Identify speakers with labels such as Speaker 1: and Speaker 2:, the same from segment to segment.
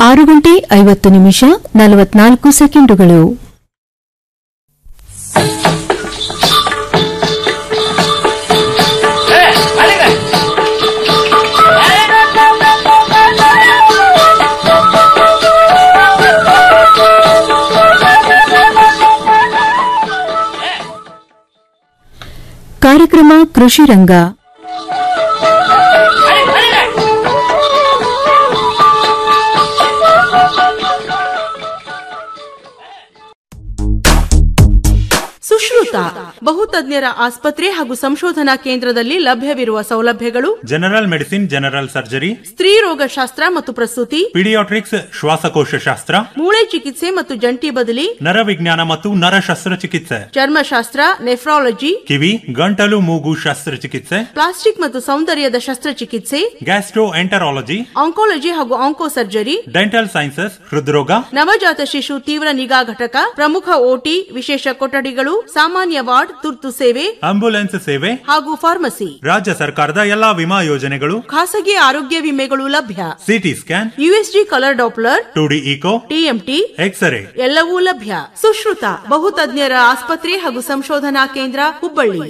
Speaker 1: ಆರು ಗಂಟೆ ಐವತ್ತು ನಿಮಿಷ ನಲವತ್ನಾಲ್ಕು ಸೆಕೆಂಡುಗಳು ಕಾರ್ಯಕ್ರಮ ಕೃಷಿ ರಂಗ
Speaker 2: ಸುಶ್ರುತ ಬಹುತಜ್ಞರ ಆಸ್ಪತ್ರೆ ಹಾಗೂ ಸಂಶೋಧನಾ ಕೇಂದ್ರದಲ್ಲಿ ಲಭ್ಯವಿರುವ ಸೌಲಭ್ಯಗಳು
Speaker 3: ಜನರಲ್ ಮೆಡಿಸಿನ್ ಜನರಲ್ ಸರ್ಜರಿ
Speaker 2: ಸ್ತ್ರೀ ರೋಗಶಾಸ್ತ್ರ ಮತ್ತು ಪ್ರಸೂತಿ
Speaker 3: ಪಿಡಿಯಾಟ್ರಿಕ್ಸ್ ಶ್ವಾಸಕೋಶ ಶಾಸ್ತ್ರ
Speaker 2: ಮೂಳೆ ಚಿಕಿತ್ಸೆ ಮತ್ತು ಜಂಟಿ ಬದಲಿ
Speaker 3: ನರವಿಜ್ಞಾನ ಮತ್ತು ನರ ಶಸ್ತ್ರಚಿಕಿತ್ಸೆ
Speaker 2: ಚರ್ಮಶಾಸ್ತ್ರ ನೆಫ್ರಾಲಜಿ
Speaker 3: ಕಿವಿ ಗಂಟಲು ಮೂಗು ಶಸ್ತ್ರಚಿಕಿತ್ಸೆ
Speaker 2: ಪ್ಲಾಸ್ಟಿಕ್ ಮತ್ತು ಸೌಂದರ್ಯದ ಶಸ್ತ್ರಚಿಕಿತ್ಸೆ
Speaker 3: ಗ್ಯಾಸ್ಟ್ರೋ ಎಂಟರಾಲಜಿ
Speaker 2: ಆಂಕೋಲಜಿ ಹಾಗೂ ಆಂಕೋ ಸರ್ಜರಿ
Speaker 3: ಡೆಂಟಲ್ ಸೈನ್ಸಸ್ ಹೃದ್ರೋಗ
Speaker 2: ನವಜಾತ ಶಿಶು ತೀವ್ರ ನಿಗಾ ಘಟಕ ಪ್ರಮುಖ ಓಟಿ ವಿಶೇಷ ಕೊಠಡಿಗಳು ಸಾಮಾನ್ಯ ವಾರ್ಡ್ ತುರ್ತು ಸೇವೆ
Speaker 3: ಆಂಬ್ಯುಲೆನ್ಸ್ ಸೇವೆ
Speaker 2: ಹಾಗೂ ಫಾರ್ಮಸಿ
Speaker 3: ರಾಜ್ಯ ಸರ್ಕಾರದ ಎಲ್ಲಾ ವಿಮಾ ಯೋಜನೆಗಳು
Speaker 2: ಖಾಸಗಿ ಆರೋಗ್ಯ ವಿಮೆಗಳು ಲಭ್ಯ
Speaker 3: CT scan
Speaker 2: USG colour Doppler
Speaker 3: two D echo
Speaker 2: TMT
Speaker 3: X ray
Speaker 2: ಎಲ್ಲವೂ ಲಭ್ಯ ಸುಶ್ರುತ ಬಹುತಜ್ಞರ ಆಸ್ಪತ್ರೆ ಹಾಗೂ ಸಂಶೋಧನಾ ಕೇಂದ್ರ ಹುಬ್ಬಳ್ಳಿ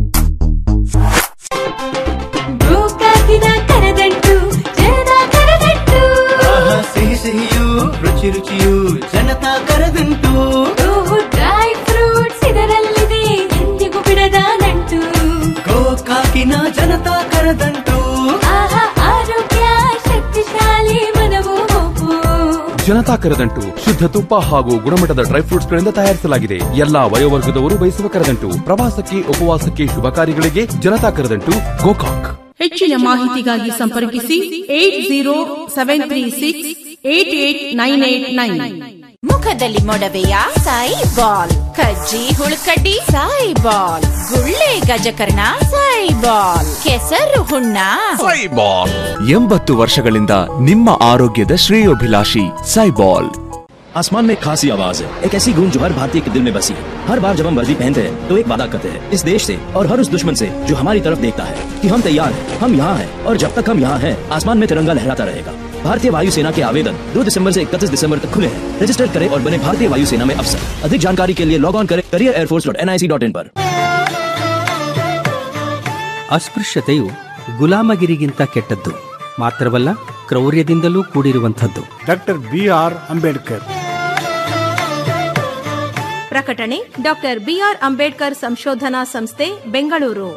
Speaker 4: ಗೋಕಾಕಿನ ಕರದಂಟು ಜನದ ಕರದಂಟು
Speaker 5: ಆಹಾ, ಸಿಹಿ ಸಿಹಿಯು ರುಚಿ ರುಚಿಯು ಜನತಾ ಕರದಂಟು
Speaker 4: ಓಹೋ ಡ್ರೈ ಫ್ರೂಟ್ಸ್ ಇದರಲ್ಲಿದೆ ಎಂದಿಗೂ ಬಿಡದ ನಂಟು
Speaker 5: ಗೋಕಾಕಿನ ಜನತಾ ಕರದಂಟು
Speaker 4: ಆಹಾ ಆರೋಗ್ಯ ಶಕ್ತಿಶಾಲಿ ಮನವು ಹೋಗು
Speaker 6: ಜನತಾ ಕರದಂಟು ಶುದ್ಧ ತುಪ್ಪ ಹಾಗೂ ಗುಣಮಟ್ಟದ ಡ್ರೈ ಫ್ರೂಟ್ಸ್ ಗಳಿಂದ ತಯಾರಿಸಲಾಗಿದೆ ಎಲ್ಲಾ ವಯೋವರ್ಗದವರು ಬಯಸುವ ಕರದಂಟು ಪ್ರವಾಸಕ್ಕೆ ಉಪವಾಸಕ್ಕೆ ಶುಭ ಕಾರ್ಯಗಳಿಗೆ ಜನತಾ ಕರದಂಟು ಗೋಕಾಕ್
Speaker 2: ಹೆಚ್ಚಿನ ಮಾಹಿತಿಗಾಗಿ ಸಂಪರ್ಕಿಸಿ eight zero seven three six eight eight nine eight nine
Speaker 7: ಮುಖದಲ್ಲಿ ಮೊಡವೆಯ ಸಾಯಿ ಬಾಲ್ ಕಜ್ಜಿ ಹುಳುಕಡ್ಡಿ ಸಾಯಿ ಬಾಲ್ ಗುಳ್ಳೆ ಗಜಕರ್ಣ ಸಾಯಿ ಬಾಲ್ ಕೆಸರು ಹುಣ್ಣ
Speaker 8: ಎಂಬತ್ತು ವರ್ಷಗಳಿಂದ ನಿಮ್ಮ ಆರೋಗ್ಯದ ಶ್ರೇಯೋಭಿಲಾಷಿ ಸೈಬಾಲ್
Speaker 9: आसमान में खासी आवाज है एक ऐसी गूंज जो हर भारतीय के दिल में बसी है हर बार जब हम वर्दी पहनते हैं तो एक वादा करते हैं इस देश से और हर उस दुश्मन से जो हमारी तरफ देखता है कि हम तैयार हैं हम यहाँ हैं और जब तक हम यहाँ हैं आसमान में तिरंगा लहराता रहेगा भारतीय वायुसेना के आवेदन 2 दिसंबर से 31 दिसंबर तक खुले हैं रजिस्टर करें और बने भारतीय वायुसेना में अफसर अधिक जानकारी के लिए लॉग ऑन करें career air force dot N I C dot in पर
Speaker 10: ಅಸ್ಪೃಶ್ಯತೆಯು ಗುಲಾಮಗಿರಿಗಿಂತ ಕೆಟ್ಟದ್ದು ಮಾತ್ರವಲ್ಲ ಕ್ರೌರ್ಯದಿಂದಲೂ ಕೂಡಿರುವಂಥದ್ದು
Speaker 11: ಡಾಕ್ಟರ್ ಬಿ ಆರ್ ಅಂಬೇಡ್ಕರ್
Speaker 12: ಪ್ರಕಟಣೆ ಡಾಕ್ಟರ್ ಬಿಆರ್ ಅಂಬೇಡ್ಕರ್ ಸಂಶೋಧನಾ ಸಂಸ್ಥೆ ಬೆಂಗಳೂರು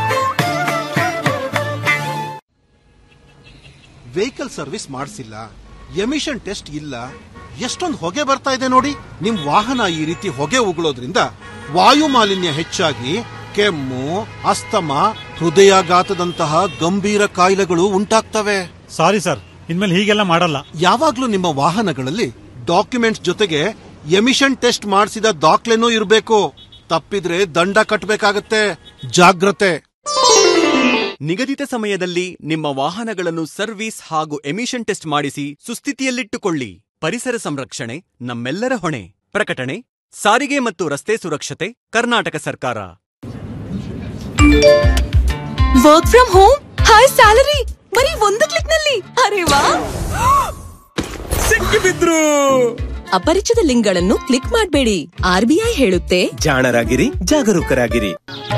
Speaker 13: ವೆಹಿಕಲ್ ಸರ್ವಿಸ್ ಮಾಡಿಸಿಲ್ಲ ಎಮಿಷನ್ ಟೆಸ್ಟ್ ಇಲ್ಲ ಎಷ್ಟೊಂದು ಹೊಗೆ ಬರ್ತಾ ಇದೆ ನೋಡಿ ನಿಮ್ ವಾಹನ ಈ ರೀತಿ ಹೊಗೆ ಉಗುಳೋದ್ರಿಂದ ವಾಯು ಮಾಲಿನ್ಯ ಹೆಚ್ಚಾಗಿ ಕೆಮ್ಮು ಅಸ್ತಮ ಹೃದಯಾಘಾತದಂತಹ ಗಂಭೀರ ಕಾಯಿಲೆಗಳು ಉಂಟಾಗ್ತವೆ
Speaker 14: ಸಾರಿ ಸರ್ ಇನ್ಮೇಲೆ ಹೀಗೆಲ್ಲ ಮಾಡಲ್ಲ
Speaker 13: ಯಾವಾಗ್ಲೂ ನಿಮ್ಮ ವಾಹನಗಳಲ್ಲಿ ಡಾಕ್ಯುಮೆಂಟ್ಸ್ ಜೊತೆಗೆ ಎಮಿಷನ್ ಟೆಸ್ಟ್ ಮಾಡಿಸಿದ ದಾಖಲೆನೂ ಇರಬೇಕು ತಪ್ಪಿದ್ರೆ ದಂಡ ಕಟ್ಟಬೇಕಾಗತ್ತೆ ಜಾಗ್ರತೆ
Speaker 15: ನಿಗದಿತ ಸಮಯದಲ್ಲಿ ನಿಮ್ಮ ವಾಹನಗಳನ್ನು ಸರ್ವಿಸ್ ಹಾಗೂ ಎಮಿಷನ್ ಟೆಸ್ಟ್ ಮಾಡಿಸಿ ಸುಸ್ಥಿತಿಯಲ್ಲಿಟ್ಟುಕೊಳ್ಳಿ ಪರಿಸರ ಸಂರಕ್ಷಣೆ ನಮ್ಮೆಲ್ಲರ ಹೊಣೆ ಪ್ರಕಟಣೆ ಸಾರಿಗೆ ಮತ್ತು ರಸ್ತೆ ಸುರಕ್ಷತೆ ಕರ್ನಾಟಕ ಸರ್ಕಾರ
Speaker 16: work from home high salary ಬರೀ ಒಂದು ಕ್ಲಿಕ್ ನಲ್ಲಿ ಅರೆ ವಾ
Speaker 17: ಸಿಕ್ಕಿಬಿದ್ರು
Speaker 16: ಅಪರಿಚಿತ ಲಿಂಕ್ಗಳನ್ನು ಕ್ಲಿಕ್ ಮಾಡಬೇಡಿ ಆರ್ಬಿಐ ಹೇಳುತ್ತೆ
Speaker 17: ಜಾಣರಾಗಿರಿ ಜಾಗರೂಕರಾಗಿರಿ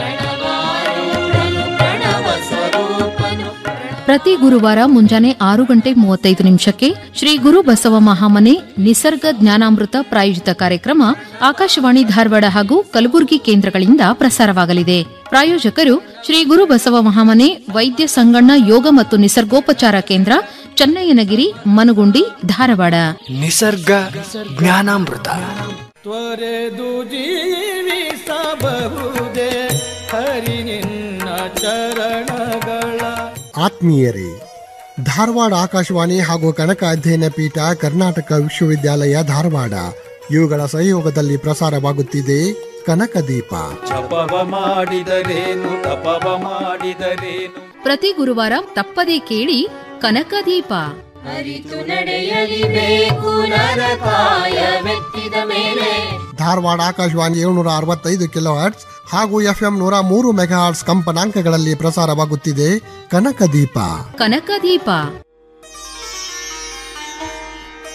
Speaker 18: ಪ್ರತಿ ಗುರುವಾರ ಮುಂಜಾನೆ ಆರು ಗಂಟೆ ಮೂವತ್ತೈದು ನಿಮಿಷಕ್ಕೆ ಶ್ರೀ ಗುರು ಬಸವ ಮಹಾಮನೆ ನಿಸರ್ಗ ಜ್ಞಾನಾಮೃತ ಪ್ರಾಯೋಜಿತ ಕಾರ್ಯಕ್ರಮ ಆಕಾಶವಾಣಿ ಧಾರವಾಡ ಹಾಗೂ ಕಲಬುರಗಿ ಕೇಂದ್ರಗಳಿಂದ ಪ್ರಸಾರವಾಗಲಿದೆ ಪ್ರಾಯೋಜಕರು ಶ್ರೀ ಗುರು ಬಸವ ಮಹಾಮನೆ ವೈದ್ಯ ಸಂಗಣ್ಣ ಯೋಗ ಮತ್ತು ನಿಸರ್ಗೋಪಚಾರ ಕೇಂದ್ರ ಚನ್ನಯ್ಯನಗಿರಿ ಮನಗುಂಡಿ ಧಾರವಾಡ
Speaker 19: ನಿಸರ್ಗ ಜ್ಞಾನಾಮೃತ
Speaker 5: ತ್ವರೆದು ಜೀವಿಸಬಹುದೇ ಹರಿ ನಿನ್ನ ಚರಣಗಳ
Speaker 20: ಆತ್ಮೀಯರೇ ಧಾರವಾಡ ಆಕಾಶವಾಣಿ ಹಾಗೂ ಕನಕ ಅಧ್ಯಯನ ಪೀಠ ಕರ್ನಾಟಕ ವಿಶ್ವವಿದ್ಯಾಲಯ ಧಾರವಾಡ ಇವುಗಳ ಸಹಯೋಗದಲ್ಲಿ ಪ್ರಸಾರವಾಗುತ್ತಿದೆ ಕನಕ ದೀಪ
Speaker 5: ಜಪವ ಮಾಡಿದರೇನು ತಪವ ಮಾಡಿದರೇನು
Speaker 18: ಪ್ರತಿ ಗುರುವಾರ ತಪ್ಪದೇ ಕೇಳಿ ಕನಕದೀಪ
Speaker 4: ಅರಿತು ನಡೆಯಲಿಬೇಕು ನರಕಾಯವೆತ್ತಿದ ಮೇಲೆ
Speaker 20: ಧಾರವಾಡ ಆಕಾಶವಾಣಿ ಏಳ್ನೂರ ಅರವತ್ತೈದು ಕಿಲೋ ಹರ್ಟ್ಸ್ ಹಾಗೂ ಎಫ್ಎಂ ನೂರ ಮೂರು ಮೆಗಾ ಹರ್ಟ್ಸ್ ಕಂಪನಾಂಕಗಳಲ್ಲಿ ಪ್ರಸಾರವಾಗುತ್ತಿದೆ ಕನಕ ದೀಪ
Speaker 18: ಕನಕದೀಪ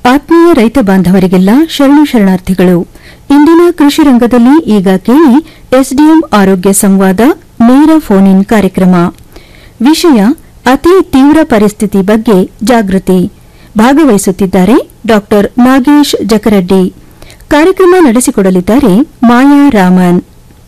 Speaker 1: ಆತ್ಮೀಯ ರೈತ ಬಾಂಧವರಿಗೆಲ್ಲ ಶರಣು ಶರಣಾರ್ಥಿಗಳು ಇಂದಿನ ಕೃಷಿ ರಂಗದಲ್ಲಿ ಈಗ ಕೇಳಿ ಎಸ್ಡಿಎಂ ಆರೋಗ್ಯ ಸಂವಾದ ನೇರ ಫೋನ್ ಇನ್ ಕಾರ್ಯಕ್ರಮ ವಿಷಯ ಅತಿ ತೀವ್ರ ಪರಿಸ್ಥಿತಿ ಬಗ್ಗೆ ಜಾಗೃತಿ ಭಾಗವಹಿಸುತ್ತಿದ್ದಾರೆ ಡಾ ನಾಗೇಶ್ ಜಕರಡ್ಡಿ ಕಾರ್ಯಕ್ರಮ ನಡೆಸಿಕೊಡಲಿದ್ದಾರೆ ಮಾಯಾ ರಾಮನ್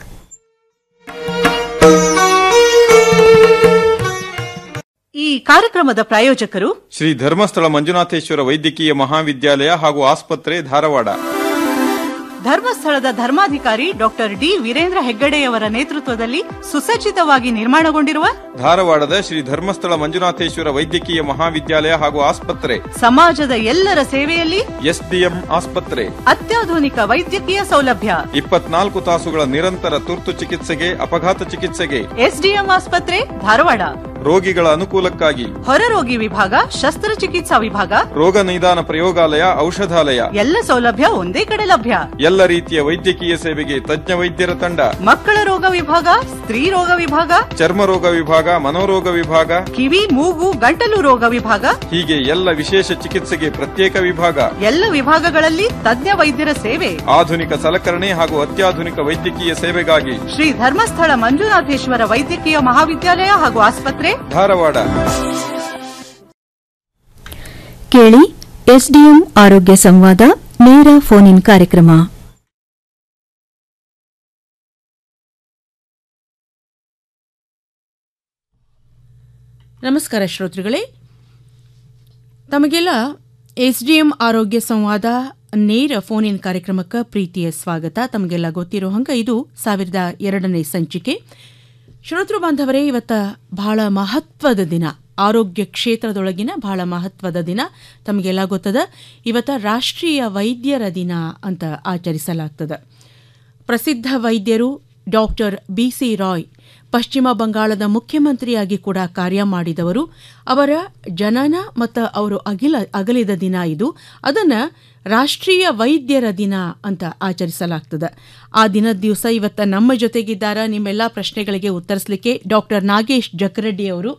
Speaker 2: ಈ ಕಾರ್ಯಕ್ರಮದ ಪ್ರಾಯೋಜಕರು
Speaker 21: ಶ್ರೀ ಧರ್ಮಸ್ಥಳ ಮಂಜುನಾಥೇಶ್ವರ ವೈದ್ಯಕೀಯ ಮಹಾವಿದ್ಯಾಲಯ ಹಾಗೂ ಆಸ್ಪತ್ರೆ ಧಾರವಾಡ
Speaker 2: ಧರ್ಮಸ್ಥಳದ ಧರ್ಮಾಧಿಕಾರಿ ಡಾಕ್ಟರ್ ಡಿ ವೀರೇಂದ್ರ ಹೆಗ್ಗಡೆಯವರ ನೇತೃತ್ವದಲ್ಲಿ ಸುಸಜ್ಜಿತವಾಗಿ ನಿರ್ಮಾಣಗೊಂಡಿರುವ
Speaker 21: ಧಾರವಾಡದ ಶ್ರೀ ಧರ್ಮಸ್ಥಳ ಮಂಜುನಾಥೇಶ್ವರ ವೈದ್ಯಕೀಯ ಮಹಾವಿದ್ಯಾಲಯ ಹಾಗೂ ಆಸ್ಪತ್ರೆ
Speaker 2: ಸಮಾಜದ ಎಲ್ಲರ ಸೇವೆಯಲ್ಲಿ
Speaker 21: ಎಸ್ಡಿಎಂ ಆಸ್ಪತ್ರೆ
Speaker 2: ಅತ್ಯಾಧುನಿಕ ವೈದ್ಯಕೀಯ ಸೌಲಭ್ಯ
Speaker 21: ಇಪ್ಪತ್ನಾಲ್ಕು ತಾಸುಗಳ ನಿರಂತರ ತುರ್ತು ಚಿಕಿತ್ಸೆಗೆ ಅಪಘಾತ ಚಿಕಿತ್ಸೆಗೆ
Speaker 2: ಎಸ್ಡಿಎಂ ಆಸ್ಪತ್ರೆ ಧಾರವಾಡ
Speaker 21: ರೋಗಿಗಳ ಅನುಕೂಲಕ್ಕಾಗಿ
Speaker 2: ಹೊರರೋಗಿ ವಿಭಾಗ ಶಸ್ತ್ರಚಿಕಿತ್ಸಾ ವಿಭಾಗ
Speaker 21: ರೋಗ ನಿದಾನ ಪ್ರಯೋಗಾಲಯ ಔಷಧಾಲಯ
Speaker 2: ಎಲ್ಲ ಸೌಲಭ್ಯ ಒಂದೇ ಕಡೆ ಲಭ್ಯ
Speaker 21: ಎಲ್ಲ ರೀತಿಯ ವೈದ್ಯಕೀಯ ಸೇವೆಗೆ ತಜ್ಞ ವೈದ್ಯರ ತಂಡ
Speaker 2: ಮಕ್ಕಳ ರೋಗ ವಿಭಾಗ ಸ್ತ್ರೀ ರೋಗ ವಿಭಾಗ
Speaker 21: ಚರ್ಮ ರೋಗ ವಿಭಾಗ ಮನೋರೋಗ ವಿಭಾಗ
Speaker 2: ಕಿವಿ ಮೂಗು ಗಂಟಲು ರೋಗ ವಿಭಾಗ
Speaker 21: ಹೀಗೆ ಎಲ್ಲ ವಿಶೇಷ ಚಿಕಿತ್ಸೆಗೆ ಪ್ರತ್ಯೇಕ ವಿಭಾಗ
Speaker 2: ಎಲ್ಲ ವಿಭಾಗಗಳಲ್ಲಿ ತಜ್ಞ ವೈದ್ಯರ ಸೇವೆ
Speaker 21: ಆಧುನಿಕ ಸಲಕರಣೆ ಹಾಗೂ ಅತ್ಯಾಧುನಿಕ ವೈದ್ಯಕೀಯ ಸೇವೆಗಾಗಿ
Speaker 2: ಶ್ರೀ ಧರ್ಮಸ್ಥಳ ಮಂಜುನಾಥೇಶ್ವರ ವೈದ್ಯಕೀಯ ಮಹಾವಿದ್ಯಾಲಯ ಹಾಗೂ ಆಸ್ಪತ್ರೆ
Speaker 21: ಧಾರವಾಡ
Speaker 1: ಕೇಳಿ ಎಸ್ಡಿಎಂ ಆರೋಗ್ಯ ಸಂವಾದ ನೇರ ಫೋನ್ ಇನ್ ಕಾರ್ಯಕ್ರಮ
Speaker 2: ನಮಸ್ಕಾರ ಶ್ರೋತೃಗಳೇ ತಮಗೆಲ್ಲ ಎಸ್ಡಿಎಂ ಆರೋಗ್ಯ ಸಂವಾದ ನೇರ ಫೋನ್ ಇನ್ ಕಾರ್ಯಕ್ರಮಕ್ಕೆ ಪ್ರೀತಿಯ ಸ್ವಾಗತ ತಮಗೆಲ್ಲ ಗೊತ್ತಿರೋ ಹಂಗ ಇದು ಸಾವಿರದ ಎರಡನೇ ಸಂಚಿಕೆ ಶ್ರೋತೃ ಬಾಂಧವರೇ ಇವತ್ತ ಬಹಳ ಮಹತ್ವದ ದಿನ ಆರೋಗ್ಯ ಕ್ಷೇತ್ರದೊಳಗಿನ ಬಹಳ ಮಹತ್ವದ ದಿನ ತಮಗೆಲ್ಲ ಗೊತ್ತದ ಇವತ್ತ ರಾಷ್ಟ್ರೀಯ ವೈದ್ಯರ ದಿನ ಅಂತ ಆಚರಿಸಲಾಗ್ತದೆ ಪ್ರಸಿದ್ಧ ವೈದ್ಯರು ಡಾಕ್ಟರ್ ಬಿಸಿ ರಾಯ್ ಪಶ್ಚಿಮ ಬಂಗಾಳದ ಮುಖ್ಯಮಂತ್ರಿಯಾಗಿ ಕೂಡ ಕಾರ್ಯ ಮಾಡಿದವರು ಅವರ ಜನನ ಮತ್ತು ಅವರು ಅಗಿಲ ಅಗಲಿದ ದಿನ ಇದು ಅದನ್ನು ರಾಷ್ಟ್ರೀಯ ವೈದ್ಯರ ದಿನ ಅಂತ ಆಚರಿಸಲಾಗ್ತದೆ ಆ ದಿನದ ದಿವಸ ಇವತ್ತ ನಮ್ಮ ಜೊತೆಗಿದ್ದಾರ ನಿಮ್ಮೆಲ್ಲ ಪ್ರಶ್ನೆಗಳಿಗೆ ಉತ್ತರಿಸಲಿಕ್ಕೆ ಡಾಕ್ಟರ್ ನಾಗೇಶ್ ಜಕರೆಡ್ಡಿ ಅವರು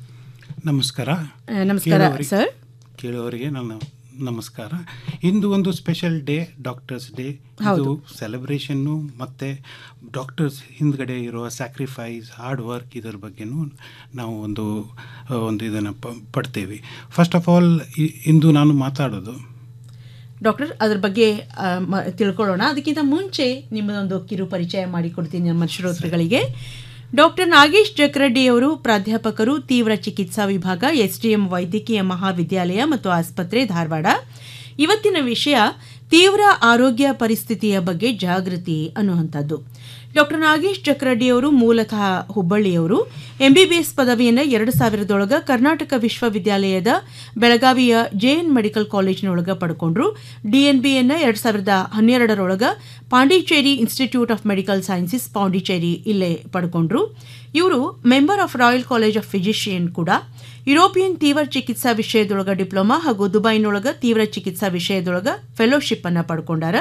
Speaker 11: ನಮಸ್ಕಾರ
Speaker 2: ಆ, ನಮಸ್ಕಾರ
Speaker 11: ಕೇಳುವವರಿಗೆ-
Speaker 2: ಸರ್
Speaker 11: ಕೇಳುವವರಿಗೆ ನನ್ನ ನಮಸ್ಕಾರ ಇಂದು ಒಂದು ಸ್ಪೆಷಲ್ ಡೇ ಡಾಕ್ಟರ್ಸ್ ಡೇ
Speaker 2: ಹೌದು.
Speaker 11: ಇದು ಸೆಲೆಬ್ರೇಷನ್ನು ಮತ್ತು ಡಾಕ್ಟರ್ಸ್ ಹಿಂದ್ಗಡೆ ಇರುವ ಸ್ಯಾಕ್ರಿಫೈಸ್ ಹಾರ್ಡ್ ವರ್ಕ್ ಇದರ ಬಗ್ಗೆನೂ ನಾವು ಒಂದು ಆ, ಒಂದು ಇದನ್ನು ಪ ಪಡ್ತೇವೆ ಫಸ್ಟ್ ಆಫ್ ಆಲ್ ಇಂದು ನಾನು ಮಾತಾಡೋದು
Speaker 2: ಡಾಕ್ಟರ್ ಅದ್ರ ಬಗ್ಗೆ ಆ, ಮ- ತಿಳ್ಕೊಳ್ಳೋಣ ಅದಕ್ಕಿಂತ ಮುಂಚೆ ನಿಮ್ಮದೊಂದು ಕಿರು ಪರಿಚಯ ಮಾಡಿಕೊಡ್ತೀನಿ ನಮ್ಮ ಶ್ರೋತೃಗಳಿಗೆ ಡಾಕ್ಟರ್ ನಾಗೇಶ್ ಜಕರೆಡ್ಡಿ ಅವರು ಪ್ರಾಧ್ಯಾಪಕರು ತೀವ್ರ ಚಿಕಿತ್ಸಾ ವಿಭಾಗ ಎಸ್ಡಿಎಂ ವೈದ್ಯಕೀಯ ಮಹಾವಿದ್ಯಾಲಯ ಮತ್ತು ಆಸ್ಪತ್ರೆ ಧಾರವಾಡ ಇವತ್ತಿನ ವಿಷಯ ತೀವ್ರ ಆರೋಗ್ಯ ಪರಿಸ್ಥಿತಿಯ ಬಗ್ಗೆ ಜಾಗೃತಿ ಅನ್ನುವಂಥದ್ದು ಡಾಕ್ಟರ್ ನಾಗೇಶ್ ಚಕ್ರಡ್ಡಿ ಅವರು ಮೂಲತಃ ಹುಬ್ಬಳ್ಳಿಯವರು ಎಂಬಿಬಿಎಸ್ ಪದವಿಯನ್ನು ಎರಡು ಸಾವಿರದೊಳಗ ಕರ್ನಾಟಕ ವಿಶ್ವವಿದ್ಯಾಲಯದ ಬೆಳಗಾವಿಯ ಜೆಎನ್ ಮೆಡಿಕಲ್ ಕಾಲೇಜಿನೊಳಗ ಪಡ್ಕೊಂಡ್ರು ಡಿಎನ್ಬಿಯನ್ನು ಎರಡು ಸಾವಿರದ ಹನ್ನೆರಡರೊಳಗ Pondicherry institute of medical sciences Pondicherry ಇಲ್ಲೇ ಪಡ್ಕೊಂಡ್ರು ಇವರು member of royal college of physician ಕೂಡ ಯುರೋಪಿಯನ್ ತೀವ್ರ ಚಿಕಿತ್ಸಾ ವಿಷಯದೊಳಗ ಡಿಪ್ಲೊಮಾ ಹಾಗೂ ದುಬೈನೊಳಗ ತೀವ್ರ ಚಿಕಿತ್ಸಾ ವಿಷಯದೊಳಗ ಫೆಲೋಶಿಪ್ ಅನ್ನ ಪಡ್ಕೊಂಡಾರ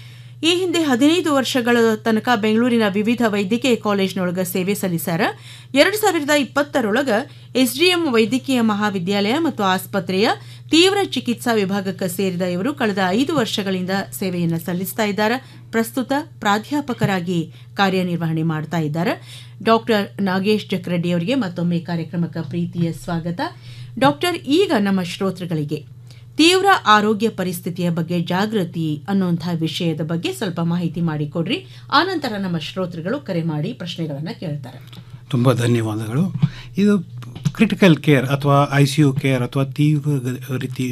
Speaker 2: ಈ ಹಿಂದೆ ಹದಿನೈದು ವರ್ಷಗಳ ತನಕ ಬೆಂಗಳೂರಿನ ವಿವಿಧ ವೈದ್ಯಕೀಯ ಕಾಲೇಜಿನೊಳಗ ಸೇವೆ ಸಲ್ಲಿಸಾರ ಎರಡು ಸಾವಿರದ ಇಪ್ಪತ್ತರೊಳಗ ಎಸ್ಡಿಎಂ ವೈದ್ಯಕೀಯ ಮಹಾವಿದ್ಯಾಲಯ ಮತ್ತು ಆಸ್ಪತ್ರೆಯ ತೀವ್ರ ಚಿಕಿತ್ಸಾ ವಿಭಾಗಕ್ಕೆ ಸೇರಿದ ಇವರು ಕಳೆದ ಐದು ವರ್ಷಗಳಿಂದ ಸೇವೆಯನ್ನು ಸಲ್ಲಿಸ್ತಾ ಇದ್ದಾರೆ ಪ್ರಸ್ತುತ ಪ್ರಾಧ್ಯಾಪಕರಾಗಿ ಕಾರ್ಯನಿರ್ವಹಣೆ ಮಾಡ್ತಾ ಇದ್ದಾರೆ ಡಾಕ್ಟರ್ ನಾಗೇಶ್ ಜಕ್ರೆಡ್ಡಿ ಅವರಿಗೆ ಮತ್ತೊಮ್ಮೆ ಕಾರ್ಯಕ್ರಮಕ್ಕೆ ಪ್ರೀತಿಯ ಸ್ವಾಗತ ಡಾಕ್ಟರ್ ಈಗ ನಮ್ಮ ಶ್ರೋತೃಗಳಿಗೆ ತೀವ್ರ ಆರೋಗ್ಯ ಪರಿಸ್ಥಿತಿಯ ಬಗ್ಗೆ ಜಾಗೃತಿ ಅನ್ನುವಂಥ ವಿಷಯದ ಬಗ್ಗೆ ಸ್ವಲ್ಪ ಮಾಹಿತಿ ಮಾಡಿಕೊಡ್ರಿ ಆನಂತರ ನಮ್ಮ ಶ್ರೋತೃಗಳು ಕರೆ ಮಾಡಿ ಪ್ರಶ್ನೆಗಳನ್ನು ಕೇಳ್ತಾರೆ
Speaker 11: ತುಂಬ ಧನ್ಯವಾದಗಳು ಇದು ಕ್ರಿಟಿಕಲ್ ಕೇರ್ ಅಥವಾ ಐ ಸಿ ಯು ಕೇರ್ ಅಥವಾ ತೀವ್ರ ಗ- ರೀತಿ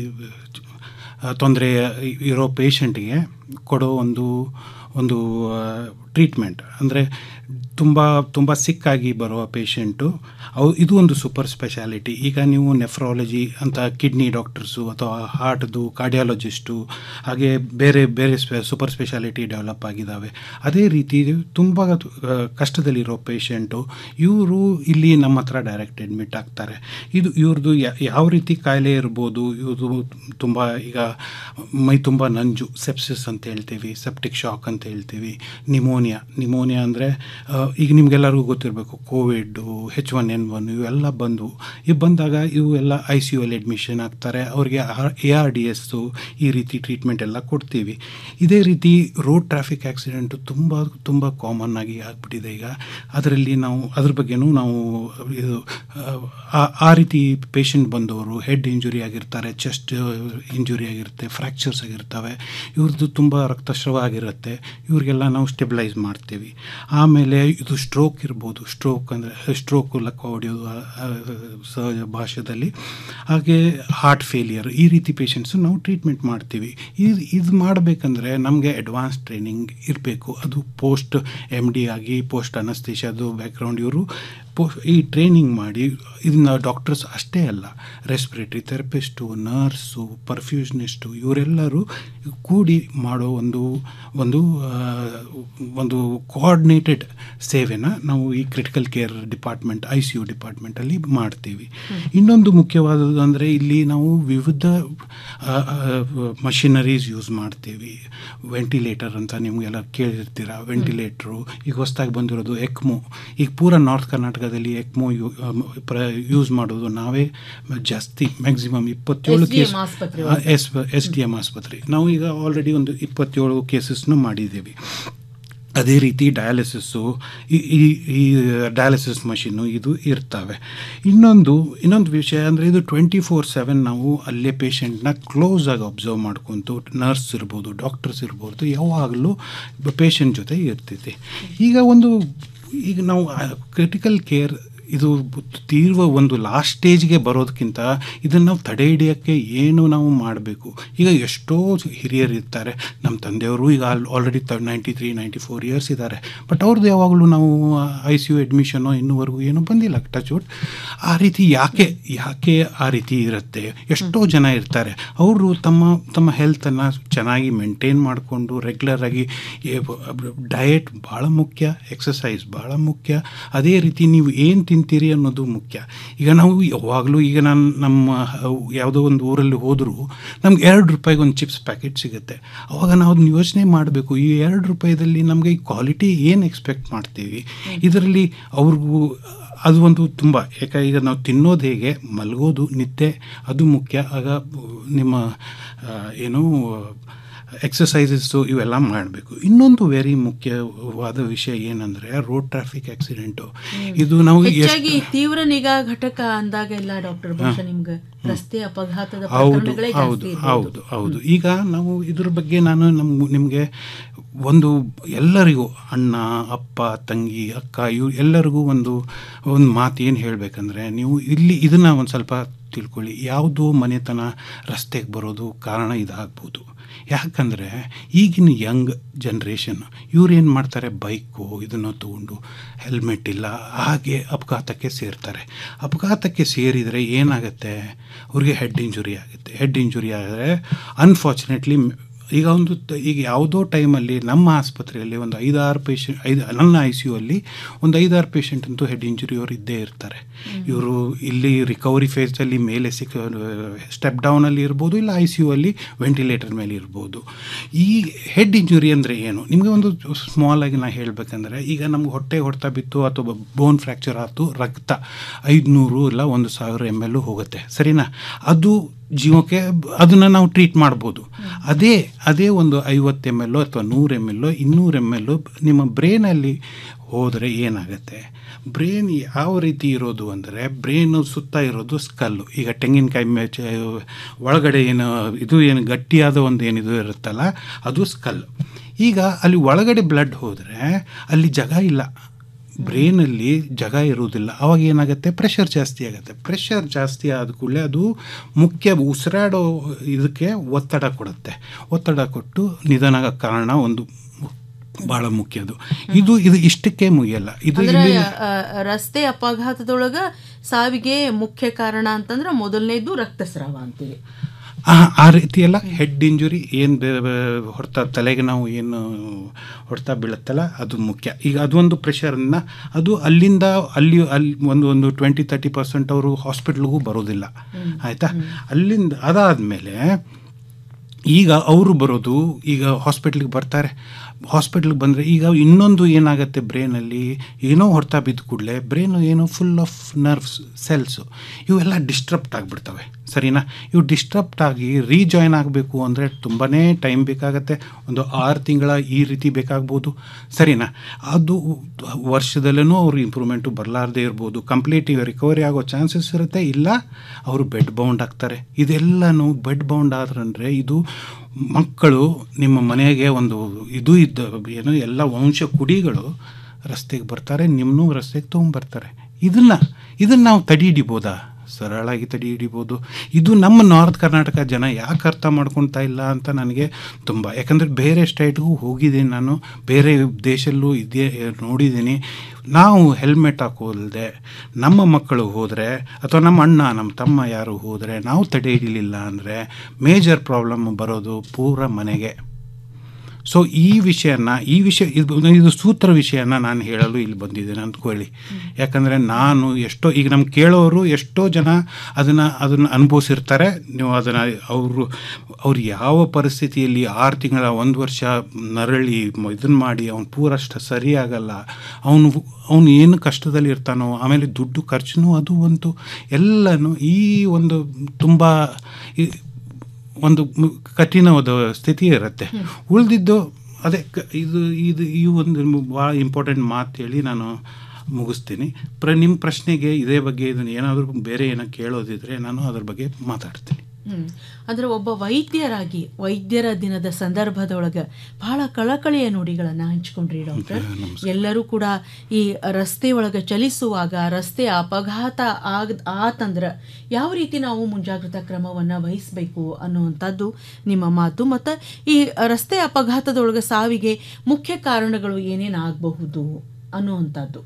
Speaker 11: ತೊಂದರೆ ಇರೋ ಪೇಷಂಟ್ಗೆ ಕೊಡೋ ಒಂದು ಒಂದು ಟ್ರೀಟ್ಮೆಂಟ್ ಅಂದರೆ ತುಂಬ ತುಂಬ ಸಿಕ್ಕಾಗಿ ಬರುವ ಪೇಷಂಟು ಅವು ಇದು ಒಂದು ಸೂಪರ್ ಸ್ಪೆಷಾಲಿಟಿ ಈಗ ನೀವು ನೆಫ್ರಾಲಜಿ ಅಂತ ಕಿಡ್ನಿ ಡಾಕ್ಟರ್ಸು ಅಥವಾ ಹಾರ್ಟ್ದು ಕಾರ್ಡಿಯಾಲಜಿಸ್ಟು ಹಾಗೆ ಬೇರೆ ಬೇರೆ ಸ್ಪೆ ಸೂಪರ್ ಸ್ಪೆಷಾಲಿಟಿ ಡೆವಲಪ್ ಆಗಿದ್ದಾವೆ ಅದೇ ರೀತಿ ತುಂಬ ಆ, ಕಷ್ಟದಲ್ಲಿರೋ ಪೇಷಂಟು ಇವರು ಇಲ್ಲಿ ನಮ್ಮ ಹತ್ರ ಡೈರೆಕ್ಟ್ ಅಡ್ಮಿಟ್ ಆಗ್ತಾರೆ ಇದು ಇವ್ರದ್ದು ಯಾ- ಯಾವ ರೀತಿ ಕಾಯಿಲೆ ಇರ್ಬೋದು ಇವ್ರದ್ದು ತುಂಬ ಈಗ ಮೈ ತುಂಬ ನಂಜು ಸೆಪ್ಸಿಸ್ ಅಂತ ಹೇಳ್ತೀವಿ ಸೆಪ್ಟಿಕ್ ಶಾಕ್ ಅಂತ ಅಂತ ಹೇಳ್ತೀವಿ ನಿಮೋನಿಯಾ ನಿಮೋನಿಯಾ ಅಂದರೆ ಈಗ ನಿಮಗೆಲ್ಲರಿಗೂ ಗೊತ್ತಿರಬೇಕು covid H one N one ಇವೆಲ್ಲ ಬಂದು ಇವು ಬಂದಾಗ ಇವು ಎಲ್ಲ ಐ ಸಿ ಯು ಅಲ್ಲಿ ಅಡ್ಮಿಷನ್ ಆಗ್ತಾರೆ ಅವ್ರಿಗೆ ಎ ಆರ್ ಡಿ ಎಸ್ಸು ಈ ರೀತಿ ಟ್ರೀಟ್ಮೆಂಟ್ ಎಲ್ಲ ಕೊಡ್ತೀವಿ ಇದೇ ರೀತಿ ರೋಡ್ ಟ್ರಾಫಿಕ್ ಆಕ್ಸಿಡೆಂಟು ತುಂಬ ತುಂಬ ಕಾಮನ್ ಆಗಿ ಆಗಿಬಿಟ್ಟಿದೆ ಈಗ ಅದರಲ್ಲಿ ನಾವು ಅದ್ರ ಬಗ್ಗೆನೂ ನಾವು ಇದು ಆ- ಆ ರೀತಿ ಪೇಷಂಟ್ ಬಂದವರು ಹೆಡ್ ಇಂಜುರಿ ಆಗಿರ್ತಾರೆ ಚೆಸ್ಟ್ ಇಂಜುರಿ ಆಗಿರುತ್ತೆ ಫ್ರ್ಯಾಕ್ಚರ್ಸ್ ಆಗಿರ್ತವೆ ಇವ್ರದ್ದು ತುಂಬ ರಕ್ತಸ್ರಾವ ಆಗಿರುತ್ತೆ ಇವ್ರಿಗೆಲ್ಲ ನಾವು ಸ್ಟೆಬಿಲೈಸ್ ಮಾಡ್ತೀವಿ ಆಮೇಲೆ ಇದು ಸ್ಟ್ರೋಕ್ ಇರ್ಬೋದು ಸ್ಟ್ರೋಕ್ ಅಂದರೆ ಸ್ಟ್ರೋಕ್ ಲಕ್ಕ ಹೊಡೆಯೋದು ಆ- ಆ ಸಹಜ ಭಾಷೆಯಲ್ಲಿ ಹಾಗೆ ಹಾರ್ಟ್ ಫೇಲಿಯರ್ ಈ ರೀತಿ ಪೇಷಂಟ್ಸು ನಾವು ಟ್ರೀಟ್ಮೆಂಟ್ ಮಾಡ್ತೀವಿ ಇದು ಇದು ಮಾಡಬೇಕಂದ್ರೆ ನಮಗೆ ಅಡ್ವಾನ್ಸ್ ಟ್ರೈನಿಂಗ್ ಇರಬೇಕು ಅದು ಪೋಸ್ಟ್ ಎಮ್ ಡಿ ಆಗಿ ಪೋಸ್ಟ್ ಅನಸ್ತೇಷದ್ದು ಬ್ಯಾಕ್ಗ್ರೌಂಡ್ ಇವರು ಪೋ ಈ ಟ್ರೈನಿಂಗ್ ಮಾಡಿ ಇದನ್ನ ಡಾಕ್ಟರ್ಸ್ ಅಷ್ಟೇ ಅಲ್ಲ ರೆಸ್ಪಿರೇಟರಿ ಥೆರಪಿಸ್ಟು ನರ್ಸು ಪರ್ಫ್ಯೂಷನಿಸ್ಟು ಇವರೆಲ್ಲರೂ ಕೂಡಿ ಮಾಡೋ ಒಂದು ಒಂದು ಆ, ಒಂದು ಕೋಆರ್ಡಿನೇಟೆಡ್ ಸೇವೆನ ನಾವು ಈ critical care department I C U ಡಿಪಾರ್ಟ್ಮೆಂಟಲ್ಲಿ ಮಾಡ್ತೀವಿ ಇನ್ನೊಂದು ಮುಖ್ಯವಾದದ್ದು ಅಂದರೆ ಇಲ್ಲಿ ನಾವು ವಿವಿಧ ಮಷಿನರೀಸ್ ಯೂಸ್ ಮಾಡ್ತೀವಿ ವೆಂಟಿಲೇಟರ್ ಅಂತ ನಿಮಗೆಲ್ಲ ಕೇಳಿರ್ತೀರ ವೆಂಟಿಲೇಟ್ರು ಈಗ ಹೊಸ್ದಾಗಿ ಬಂದಿರೋದು ಎಕ್ಮೋ ಈಗ ಪೂರ ನಾರ್ತ್ ಕರ್ನಾಟಕದಲ್ಲಿ ಎಕ್ಮೋ ಯೂ ಪ್ರ ಯೂಸ್ ಮಾಡೋದು ನಾವೇ ಜಾಸ್ತಿ ಮ್ಯಾಕ್ಸಿಮಮ್ ಇಪ್ಪತ್ತೇಳು
Speaker 2: SDM
Speaker 11: ಕೇಸ್
Speaker 2: ಆಸ್ಪತ್ರೆ
Speaker 11: ಎಸ್ ಎಸ್ ಡಿ ಎಮ್ ಆಸ್ಪತ್ರೆ ನಾವು ಈಗ ಆಲ್ರೆಡಿ ಒಂದು ಇಪ್ಪತ್ತೇಳು ಕೇಸಸ್ನು ಮಾಡಿದ್ದೀವಿ ಅದೇ ರೀತಿ ಡಯಾಲಿಸಿಸ್ಸು ಈ ಈ- ಈ ಡಯಾಲಿಸಿಸ್ ಮಷಿನ್ನು ಇದು ಇರ್ತವೆ ಇನ್ನೊಂದು ಇನ್ನೊಂದು ವಿಷಯ ಅಂದರೆ ಇದು ಟ್ವೆಂಟಿ ಫೋರ್ ಸೆವೆನ್ ನಾವು ಅಲ್ಲೇ ಪೇಷಂಟ್ನ ಕ್ಲೋಸ್ ಆಗಿ ಅಬ್ಸರ್ವ್ ಮಾಡ್ಕೊತು ನರ್ಸ್ ಇರ್ಬೋದು ಡಾಕ್ಟರ್ಸ್ ಇರ್ಬೋದು ಯಾವಾಗಲೂ ಪೇಷಂಟ್ ಜೊತೆ ಇರ್ತೈತಿ ಈಗ ಒಂದು ಈಗ ನಾವು ಕ್ರಿಟಿಕಲ್ ಕೇರ್ ಇದು ತೀವ್ರ ಒಂದು ಲಾಸ್ಟ್ ಸ್ಟೇಜ್ಗೆ ಬರೋದಕ್ಕಿಂತ ಇದನ್ನು ನಾವು ತಡೆ ಹಿಡಿಯೋಕ್ಕೆ ಏನು ನಾವು ಮಾಡಬೇಕು ಈಗ ಎಷ್ಟೋ ಹಿರಿಯರು ಇರ್ತಾರೆ ನಮ್ಮ ತಂದೆಯವರು ಈಗ ಆಲ್ರೆಡಿ ತ ninety three ninety four years ಇದ್ದಾರೆ ಬಟ್ ಅವ್ರದ್ದು ಯಾವಾಗಲೂ ನಾವು ಐ ಸಿ ಯು ಅಡ್ಮಿಷನೋ ಇನ್ನೂವರೆಗೂ ಏನೂ ಬಂದಿಲ್ಲ ಟಚ್ ವುಡ್ ಆ ರೀತಿ ಯಾಕೆ ಯಾಕೆ ಆ ರೀತಿ ಇರುತ್ತೆ ಎಷ್ಟೋ ಜನ ಇರ್ತಾರೆ ಅವರು ತಮ್ಮ ತಮ್ಮ ಹೆಲ್ತನ್ನು ಚೆನ್ನಾಗಿ ಮೇಂಟೈನ್ ಮಾಡಿಕೊಂಡು ರೆಗ್ಯುಲರಾಗಿ ಡಯಟ್ ಭಾಳ ಮುಖ್ಯ ಎಕ್ಸಸೈಸ್ ಭಾಳ ಮುಖ್ಯ ಅದೇ ರೀತಿ ನೀವು ಏನು ತಿಂತೀರಿ ಅನ್ನೋದು ಮುಖ್ಯ ಈಗ ನಾವು ಯಾವಾಗಲೂ ಈಗ ನಾನು ನಮ್ಮ ಯಾವುದೋ ಒಂದು ಊರಲ್ಲಿ ಹೋದರೂ ನಮ್ಗೆ ಎರಡು ರೂಪಾಯಿಗೆ ಒಂದು ಚಿಪ್ಸ್ ಪ್ಯಾಕೆಟ್ ಸಿಗುತ್ತೆ ಅವಾಗ ನಾವು ಅದನ್ನ ಯೋಚನೆ ಮಾಡಬೇಕು ಈ ಎರಡು ರೂಪಾಯಿದಲ್ಲಿ ನಮಗೆ ಈ ಕ್ವಾಲಿಟಿ ಏನು ಎಕ್ಸ್ಪೆಕ್ಟ್ ಮಾಡ್ತೀವಿ ಇದರಲ್ಲಿ ಅವ್ರಿಗೂ ಅದು ಒಂದು ತುಂಬ ಯಾಕೆ ಈಗ ನಾವು ತಿನ್ನೋದು ಹೇಗೆ ಮಲಗೋದು ನಿದ್ದೆ ಅದು ಮುಖ್ಯ ಆಗ ನಿಮ್ಮ ಆ, ಏನು ಎಕ್ಸಸೈಸಸ್ಸು ಇವೆಲ್ಲ ಮಾಡಬೇಕು ಇನ್ನೊಂದು ವೆರಿ ಮುಖ್ಯವಾದ ವಿಷಯ ಏನಂದರೆ ರೋಡ್ ಟ್ರಾಫಿಕ್ ಆಕ್ಸಿಡೆಂಟು ಇದು ನಾವು
Speaker 2: ಹೆಚ್ಚಾಗಿ
Speaker 11: ಎಷ್ಟು
Speaker 2: ತೀವ್ರ ನಿಗಾ ಘಟಕ ಅಂದಾಗೆಲ್ಲ ಡಾಕ್ಟರ್ ಬಹುಶಃ ನಿಮ್ಗೆ ರಸ್ತೆ ಅಪಘಾತದ
Speaker 11: ಹೌದು
Speaker 2: ಪ್ರಕರಣಗಳೇ
Speaker 11: ಹೌದು
Speaker 2: ಜಾಸ್ತಿ
Speaker 11: ಹೌದು
Speaker 2: ಇರ್ಬೋದು.
Speaker 11: ಹೌದು ಈಗ ನಾವು ಇದ್ರ ಬಗ್ಗೆ ನಾನು ನಮ್ ನಿಮಗೆ ಒಂದು ಎಲ್ಲರಿಗೂ ಅಣ್ಣ ಅಪ್ಪ ತಂಗಿ ಅಕ್ಕ ಇವು ಎಲ್ಲರಿಗೂ ಒಂದು ಒಂದು ಮಾತು ಏನು ಹೇಳಬೇಕಂದ್ರೆ ನೀವು ಇಲ್ಲಿ ಇದನ್ನು ಒಂದು ಸ್ವಲ್ಪ ತಿಳ್ಕೊಳ್ಳಿ ಯಾವುದೋ ಮನೆತನ ರಸ್ತೆಗೆ ಬರೋದು ಕಾರಣ ಇದಾಗ್ಬೋದು ಯಾಕಂದರೆ ಈಗಿನ ಯಂಗ್ ಜನ್ರೇಷನ್ ಇವ್ರು ಏನು ಮಾಡ್ತಾರೆ ಬೈಕು ಇದನ್ನು ತಗೊಂಡು ಹೆಲ್ಮೆಟ್ ಇಲ್ಲ ಹಾಗೆ ಅಪಘಾತಕ್ಕೆ ಸೇರ್ತಾರೆ ಅಪಘಾತಕ್ಕೆ ಸೇರಿದರೆ ಏನಾಗುತ್ತೆ ಅವ್ರಿಗೆ ಹೆಡ್ ಇಂಜುರಿ ಆಗುತ್ತೆ ಹೆಡ್ ಇಂಜುರಿ ಆದರೆ ಅನ್ಫಾರ್ಚುನೇಟ್ಲಿ ಈಗ ಒಂದು ತ- ಈಗ ಯಾವುದೋ ಟೈಮಲ್ಲಿ ನಮ್ಮ ಆಸ್ಪತ್ರೆಯಲ್ಲಿ ಒಂದು ಐದಾರು ಪೇಷಂಟ್ ಐದು ನನ್ನ ಐ ಸಿ ಯು ಅಲ್ಲಿ ಒಂದು ಐದಾರು ಪೇಷಂಟ್ ಅಂತೂ ಹೆಡ್ ಇಂಜುರಿ ಅವರು ಇದ್ದೇ ಇರ್ತಾರೆ ಇವರು ಇಲ್ಲಿ ರಿಕವರಿ ಫೇಸಲ್ಲಿ ಮೇಲೆ ಸಿಕ್ಕ ಸ್ಟೆಪ್ ಡೌನಲ್ಲಿ ಇರ್ಬೋದು ಇಲ್ಲ ಐ ಸಿ ಯು ಅಲ್ಲಿ ವೆಂಟಿಲೇಟರ್ ಮೇಲೆ ಇರ್ಬೋದು ಈ ಹೆಡ್ ಇಂಜುರಿ ಅಂದರೆ ಏನು ನಿಮಗೆ ಒಂದು ಸ್ಮಾಲ್ ಆಗಿ ನಾ ಹೇಳಬೇಕಂದ್ರೆ ಈಗ ನಮ್ಗೆ ಹೊಟ್ಟೆ ಹೊಡ್ತಾ ಬಿತ್ತು ಅಥವಾ ಬೋನ್ ಫ್ರ್ಯಾಕ್ಚರ್ ಆಯ್ತು ರಕ್ತ ಐದುನೂರು ಇಲ್ಲ ಒಂದು ಸಾವಿರ ಎಮ್ ಎಲ್ ಹೋಗುತ್ತೆ ಸರಿನಾ ಅದು ಜೀವಕ್ಕೆ ಅದನ್ನು ನಾವು ಟ್ರೀಟ್ ಮಾಡ್ಬೋದು ಅದೇ ಅದೇ ಒಂದು ಐವತ್ತು ಎಮ್ ಎಲ್ ಅಥವಾ ನೂರು ಎಮ್ ಎಲ್ ಇನ್ನೂರು ಎಮ್ ಎಲ್ ನಿಮ್ಮ ಬ್ರೈನಲ್ಲಿ ಹೋದರೆ ಏನಾಗುತ್ತೆ ಬ್ರೇನ್ ಯಾವ ರೀತಿ ಇರೋದು ಅಂದರೆ ಬ್ರೇನು ಸುತ್ತ ಇರೋದು ಸ್ಕಲ್ಲು ಈಗ ತೆಂಗಿನಕಾಯಿ ಮೇಚ ಒಳಗಡೆ ಏನು ಇದು ಏನು ಗಟ್ಟಿಯಾದ ಒಂದು ಏನಿದು ಇರುತ್ತಲ್ಲ ಅದು ಸ್ಕಲ್ ಈಗ ಅಲ್ಲಿ ಒಳಗಡೆ ಬ್ಲಡ್ ಹೋದರೆ ಅಲ್ಲಿ ಜಾಗ ಇಲ್ಲ ಬ್ರೈನಲ್ಲಿ ಜಾಗ ಇರುವುದಿಲ್ಲ ಅವಾಗ ಏನಾಗುತ್ತೆ ಪ್ರೆಷರ್ ಜಾಸ್ತಿ ಆಗುತ್ತೆ ಪ್ರೆಷರ್ ಜಾಸ್ತಿ ಆದ ಕೂಡಲೇ ಅದು ಮುಖ್ಯ ಉಸಿರಾಡೋ ಇದಕ್ಕೆ ಒತ್ತಡ ಕೊಡುತ್ತೆ ಒತ್ತಡ ಕೊಟ್ಟು ನಿಧನ ಆಗೋ ಕಾರಣ ಒಂದು ಭಾಳ ಮುಖ್ಯದು ಇದು ಇದು ಇಷ್ಟಕ್ಕೆ ಮುಗಿಯಲ್ಲ ಇದು
Speaker 2: ಅಂದ್ರೆ
Speaker 11: ಇಲ್ಲಿ
Speaker 2: ಆ, ರಸ್ತೆ ಅಪಘಾತದೊಳಗ ಸಾವಿಗೆ ಮುಖ್ಯ ಕಾರಣ ಅಂತಂದ್ರೆ ಮೊದಲನೇದು ರಕ್ತಸ್ರಾವ ಅಂತೀವಿ
Speaker 11: ಆ ಆ ರೀತಿ ಎಲ್ಲ ಹೆಡ್ ಇಂಜುರಿ ಏನು ಹೊಡ್ತಾ ತಲೆಗೆ ನಾವು ಏನು ಹೊಡ್ತಾ ಬೀಳುತ್ತಲ್ಲ ಅದು ಮುಖ್ಯ ಈಗ ಅದೊಂದು ಪ್ರೆಷರನ್ನು ಅದು ಅಲ್ಲಿಂದ ಅಲ್ಲಿ ಅಲ್ಲಿ ಒಂದು ಒಂದು ಟ್ವೆಂಟಿ ತರ್ಟಿ ಪರ್ಸೆಂಟ್ ಅವರು ಹಾಸ್ಪಿಟ್ಲಿಗೂ ಬರೋದಿಲ್ಲ ಆಯಿತಾ ಅಲ್ಲಿಂದ ಅದಾದಮೇಲೆ ಈಗ ಅವರು ಬರೋದು ಈಗ ಹಾಸ್ಪಿಟ್ಲಿಗೆ ಬರ್ತಾರೆ ಹಾಸ್ಪಿಟ್ಲಿಗೆ ಬಂದರೆ ಈಗ ಇನ್ನೊಂದು ಏನಾಗುತ್ತೆ ಬ್ರೈನಲ್ಲಿ ಏನೋ ಹೊಡ್ತಾ ಬಿದ್ದ ಕೂಡಲೇ ಬ್ರೈನು ಏನೋ ಫುಲ್ ಆಫ್ ನರ್ವ್ಸ್ ಸೆಲ್ಸು ಇವೆಲ್ಲ ಡಿಸ್ಟ್ರಪ್ಟ್ ಆಗಿಬಿಡ್ತವೆ ಸರಿನಾ ಇವು ಡಿಸ್ಟ್ರಪ್ಟ್ ಆಗಿ ರೀಜಾಯ್ನ್ ಆಗಬೇಕು ಅಂದರೆ ತುಂಬಾ ಟೈಮ್ ಬೇಕಾಗತ್ತೆ ಒಂದು ಆರು ತಿಂಗಳ ಈ ರೀತಿ ಬೇಕಾಗ್ಬೋದು ಸರಿನಾ ಅದು ವರ್ಷದಲ್ಲೂ ಅವರು ಇಂಪ್ರೂವ್ಮೆಂಟು ಬರಲಾರ್ದೇ ಇರ್ಬೋದು ಕಂಪ್ಲೀಟ್ ರಿಕವರಿ ಆಗೋ ಚಾನ್ಸಸ್ ಇರುತ್ತೆ ಇಲ್ಲ ಅವರು ಬೆಡ್ ಬೌಂಡ್ ಆಗ್ತಾರೆ ಇದೆಲ್ಲನೂ ಬೆಡ್ ಬೌಂಡ್ ಆದ್ರಂದರೆ ಇದು ಮಕ್ಕಳು ನಿಮ್ಮ ಮನೆಗೆ ಒಂದು ಇದು ಇದ್ದ ಏನು ಎಲ್ಲ ವಂಶ ಕುಡಿಗಳು ರಸ್ತೆಗೆ ಬರ್ತಾರೆ ನಿಮ್ಮನ್ನೂ ರಸ್ತೆಗೆ ತೊಗೊಂಬರ್ತಾರೆ ಇದನ್ನು ಇದನ್ನು ನಾವು ತಡಿ ಹಿಡಿಬೋದಾ ಸರಳಾಗಿ ತಡಿ ಹಿಡಿಬೋದು ಇದು ನಮ್ಮ ನಾರ್ತ್ ಕರ್ನಾಟಕ ಜನ ಯಾಕೆ ಅರ್ಥ ಮಾಡ್ಕೊಳ್ತಾ ಇಲ್ಲ ಅಂತ ನನಗೆ ತುಂಬ ಯಾಕಂದರೆ ಬೇರೆ ಸ್ಟೇಟ್ಗೂ ಹೋಗಿದ್ದೀನಿ ನಾನು ಬೇರೆ ದೇಶಲ್ಲೂ ಇದೇ ನೋಡಿದ್ದೀನಿ ನಾವು ಹೆಲ್ಮೆಟ್ ಹಾಕೋಲ್ದೆ ನಮ್ಮ ಮಕ್ಕಳು ಹೋದರೆ ಅಥವಾ ನಮ್ಮ ಅಣ್ಣ ನಮ್ಮ ತಮ್ಮ ಯಾರು ಹೋದರೆ ನಾವು ತಡೆ ಹಿಡಿಲಿಲ್ಲ ಅಂದರೆ ಮೇಜರ್ ಪ್ರಾಬ್ಲಮ್ ಬರೋದು ಪೂರ ಮನೆಗೆ ಸೊ ಈ ವಿಷಯನ ಈ ವಿಷಯ ಇದು ಇದು ಸೂತ್ರ ವಿಷಯನ ನಾನು ಹೇಳಲು ಇಲ್ಲಿ ಬಂದಿದ್ದೇನೆ ಅಂದ್ಕೊಳ್ಳಿ ಯಾಕಂದರೆ ನಾನು ಎಷ್ಟೋ ಈಗ ನಮ್ಗೆ ಕೇಳೋರು ಎಷ್ಟೋ ಜನ ಅದನ್ನು ಅದನ್ನು ಅನುಭವಿಸಿರ್ತಾರೆ ನೀವು ಅದನ್ನು ಅವರು ಅವ್ರು ಯಾವ ಪರಿಸ್ಥಿತಿಯಲ್ಲಿ ಆರು ತಿಂಗಳ ಒಂದು ವರ್ಷ ನರಳಿ ಇದನ್ನು ಮಾಡಿ ಅವ್ನು ಪೂರಷ್ಟು ಸರಿಯಾಗಲ್ಲ ಅವನು ಅವನು ಏನು ಕಷ್ಟದಲ್ಲಿ ಇರ್ತಾನೋ ಆಮೇಲೆ ದುಡ್ಡು ಖರ್ಚು ಅದು ಒಂದು ಎಲ್ಲನೂ ಈ ಒಂದು ತುಂಬ ಈ- ಒಂದು ಮು- ಕಠಿಣವಾದ ಸ್ಥಿತಿ ಇರುತ್ತೆ ಉಳಿದಿದ್ದು ಅದೇ ಕ- ಇದು ಇದು ಈ ಒಂದು ಭಾಳ ಇಂಪಾರ್ಟೆಂಟ್ ಮಾತು ಹೇಳಿ ನಾನು ಮುಗಿಸ್ತೀನಿ ಪ್ರ ನಿಮ್ಮ ಪ್ರಶ್ನೆಗೆ ಇದೇ ಬಗ್ಗೆ ಇದನ್ನು ಏನಾದರೂ ಬೇರೆ ಏನೋ ಕೇಳೋದಿದ್ರೆ ನಾನು ಅದ್ರ ಬಗ್ಗೆ ಮಾತಾಡ್ತೀನಿ
Speaker 2: ಹ್ಮ್ ಅಂದ್ರೆ ಒಬ್ಬ ವೈದ್ಯರಾಗಿ ವೈದ್ಯರ ದಿನದ ಸಂದರ್ಭದೊಳಗೆ ಬಹಳ ಕಳಕಳಿಯ ನುಡಿಗಳನ್ನು ಹಂಚ್ಕೊಂಡ್ರಿ ಡಾಕ್ಟರ್ ಎಲ್ಲರೂ ಕೂಡ ಈ ರಸ್ತೆ ಒಳಗೆ ಚಲಿಸುವಾಗ ರಸ್ತೆ ಅಪಘಾತ ಆಗ ಆತಂದ್ರೆ ಯಾವ ರೀತಿ ನಾವು ಮುಂಜಾಗ್ರತಾ ಕ್ರಮವನ್ನು ವಹಿಸಬೇಕು ಅನ್ನುವಂಥದ್ದು ನಿಮ್ಮ ಮಾತು ಮತ್ತು ಈ ರಸ್ತೆ ಅಪಘಾತದೊಳಗೆ ಸಾವಿಗೆ ಮುಖ್ಯ ಕಾರಣಗಳು ಏನೇನು ಆಗಬಹುದು ಅನ್ನುವಂಥದ್ದು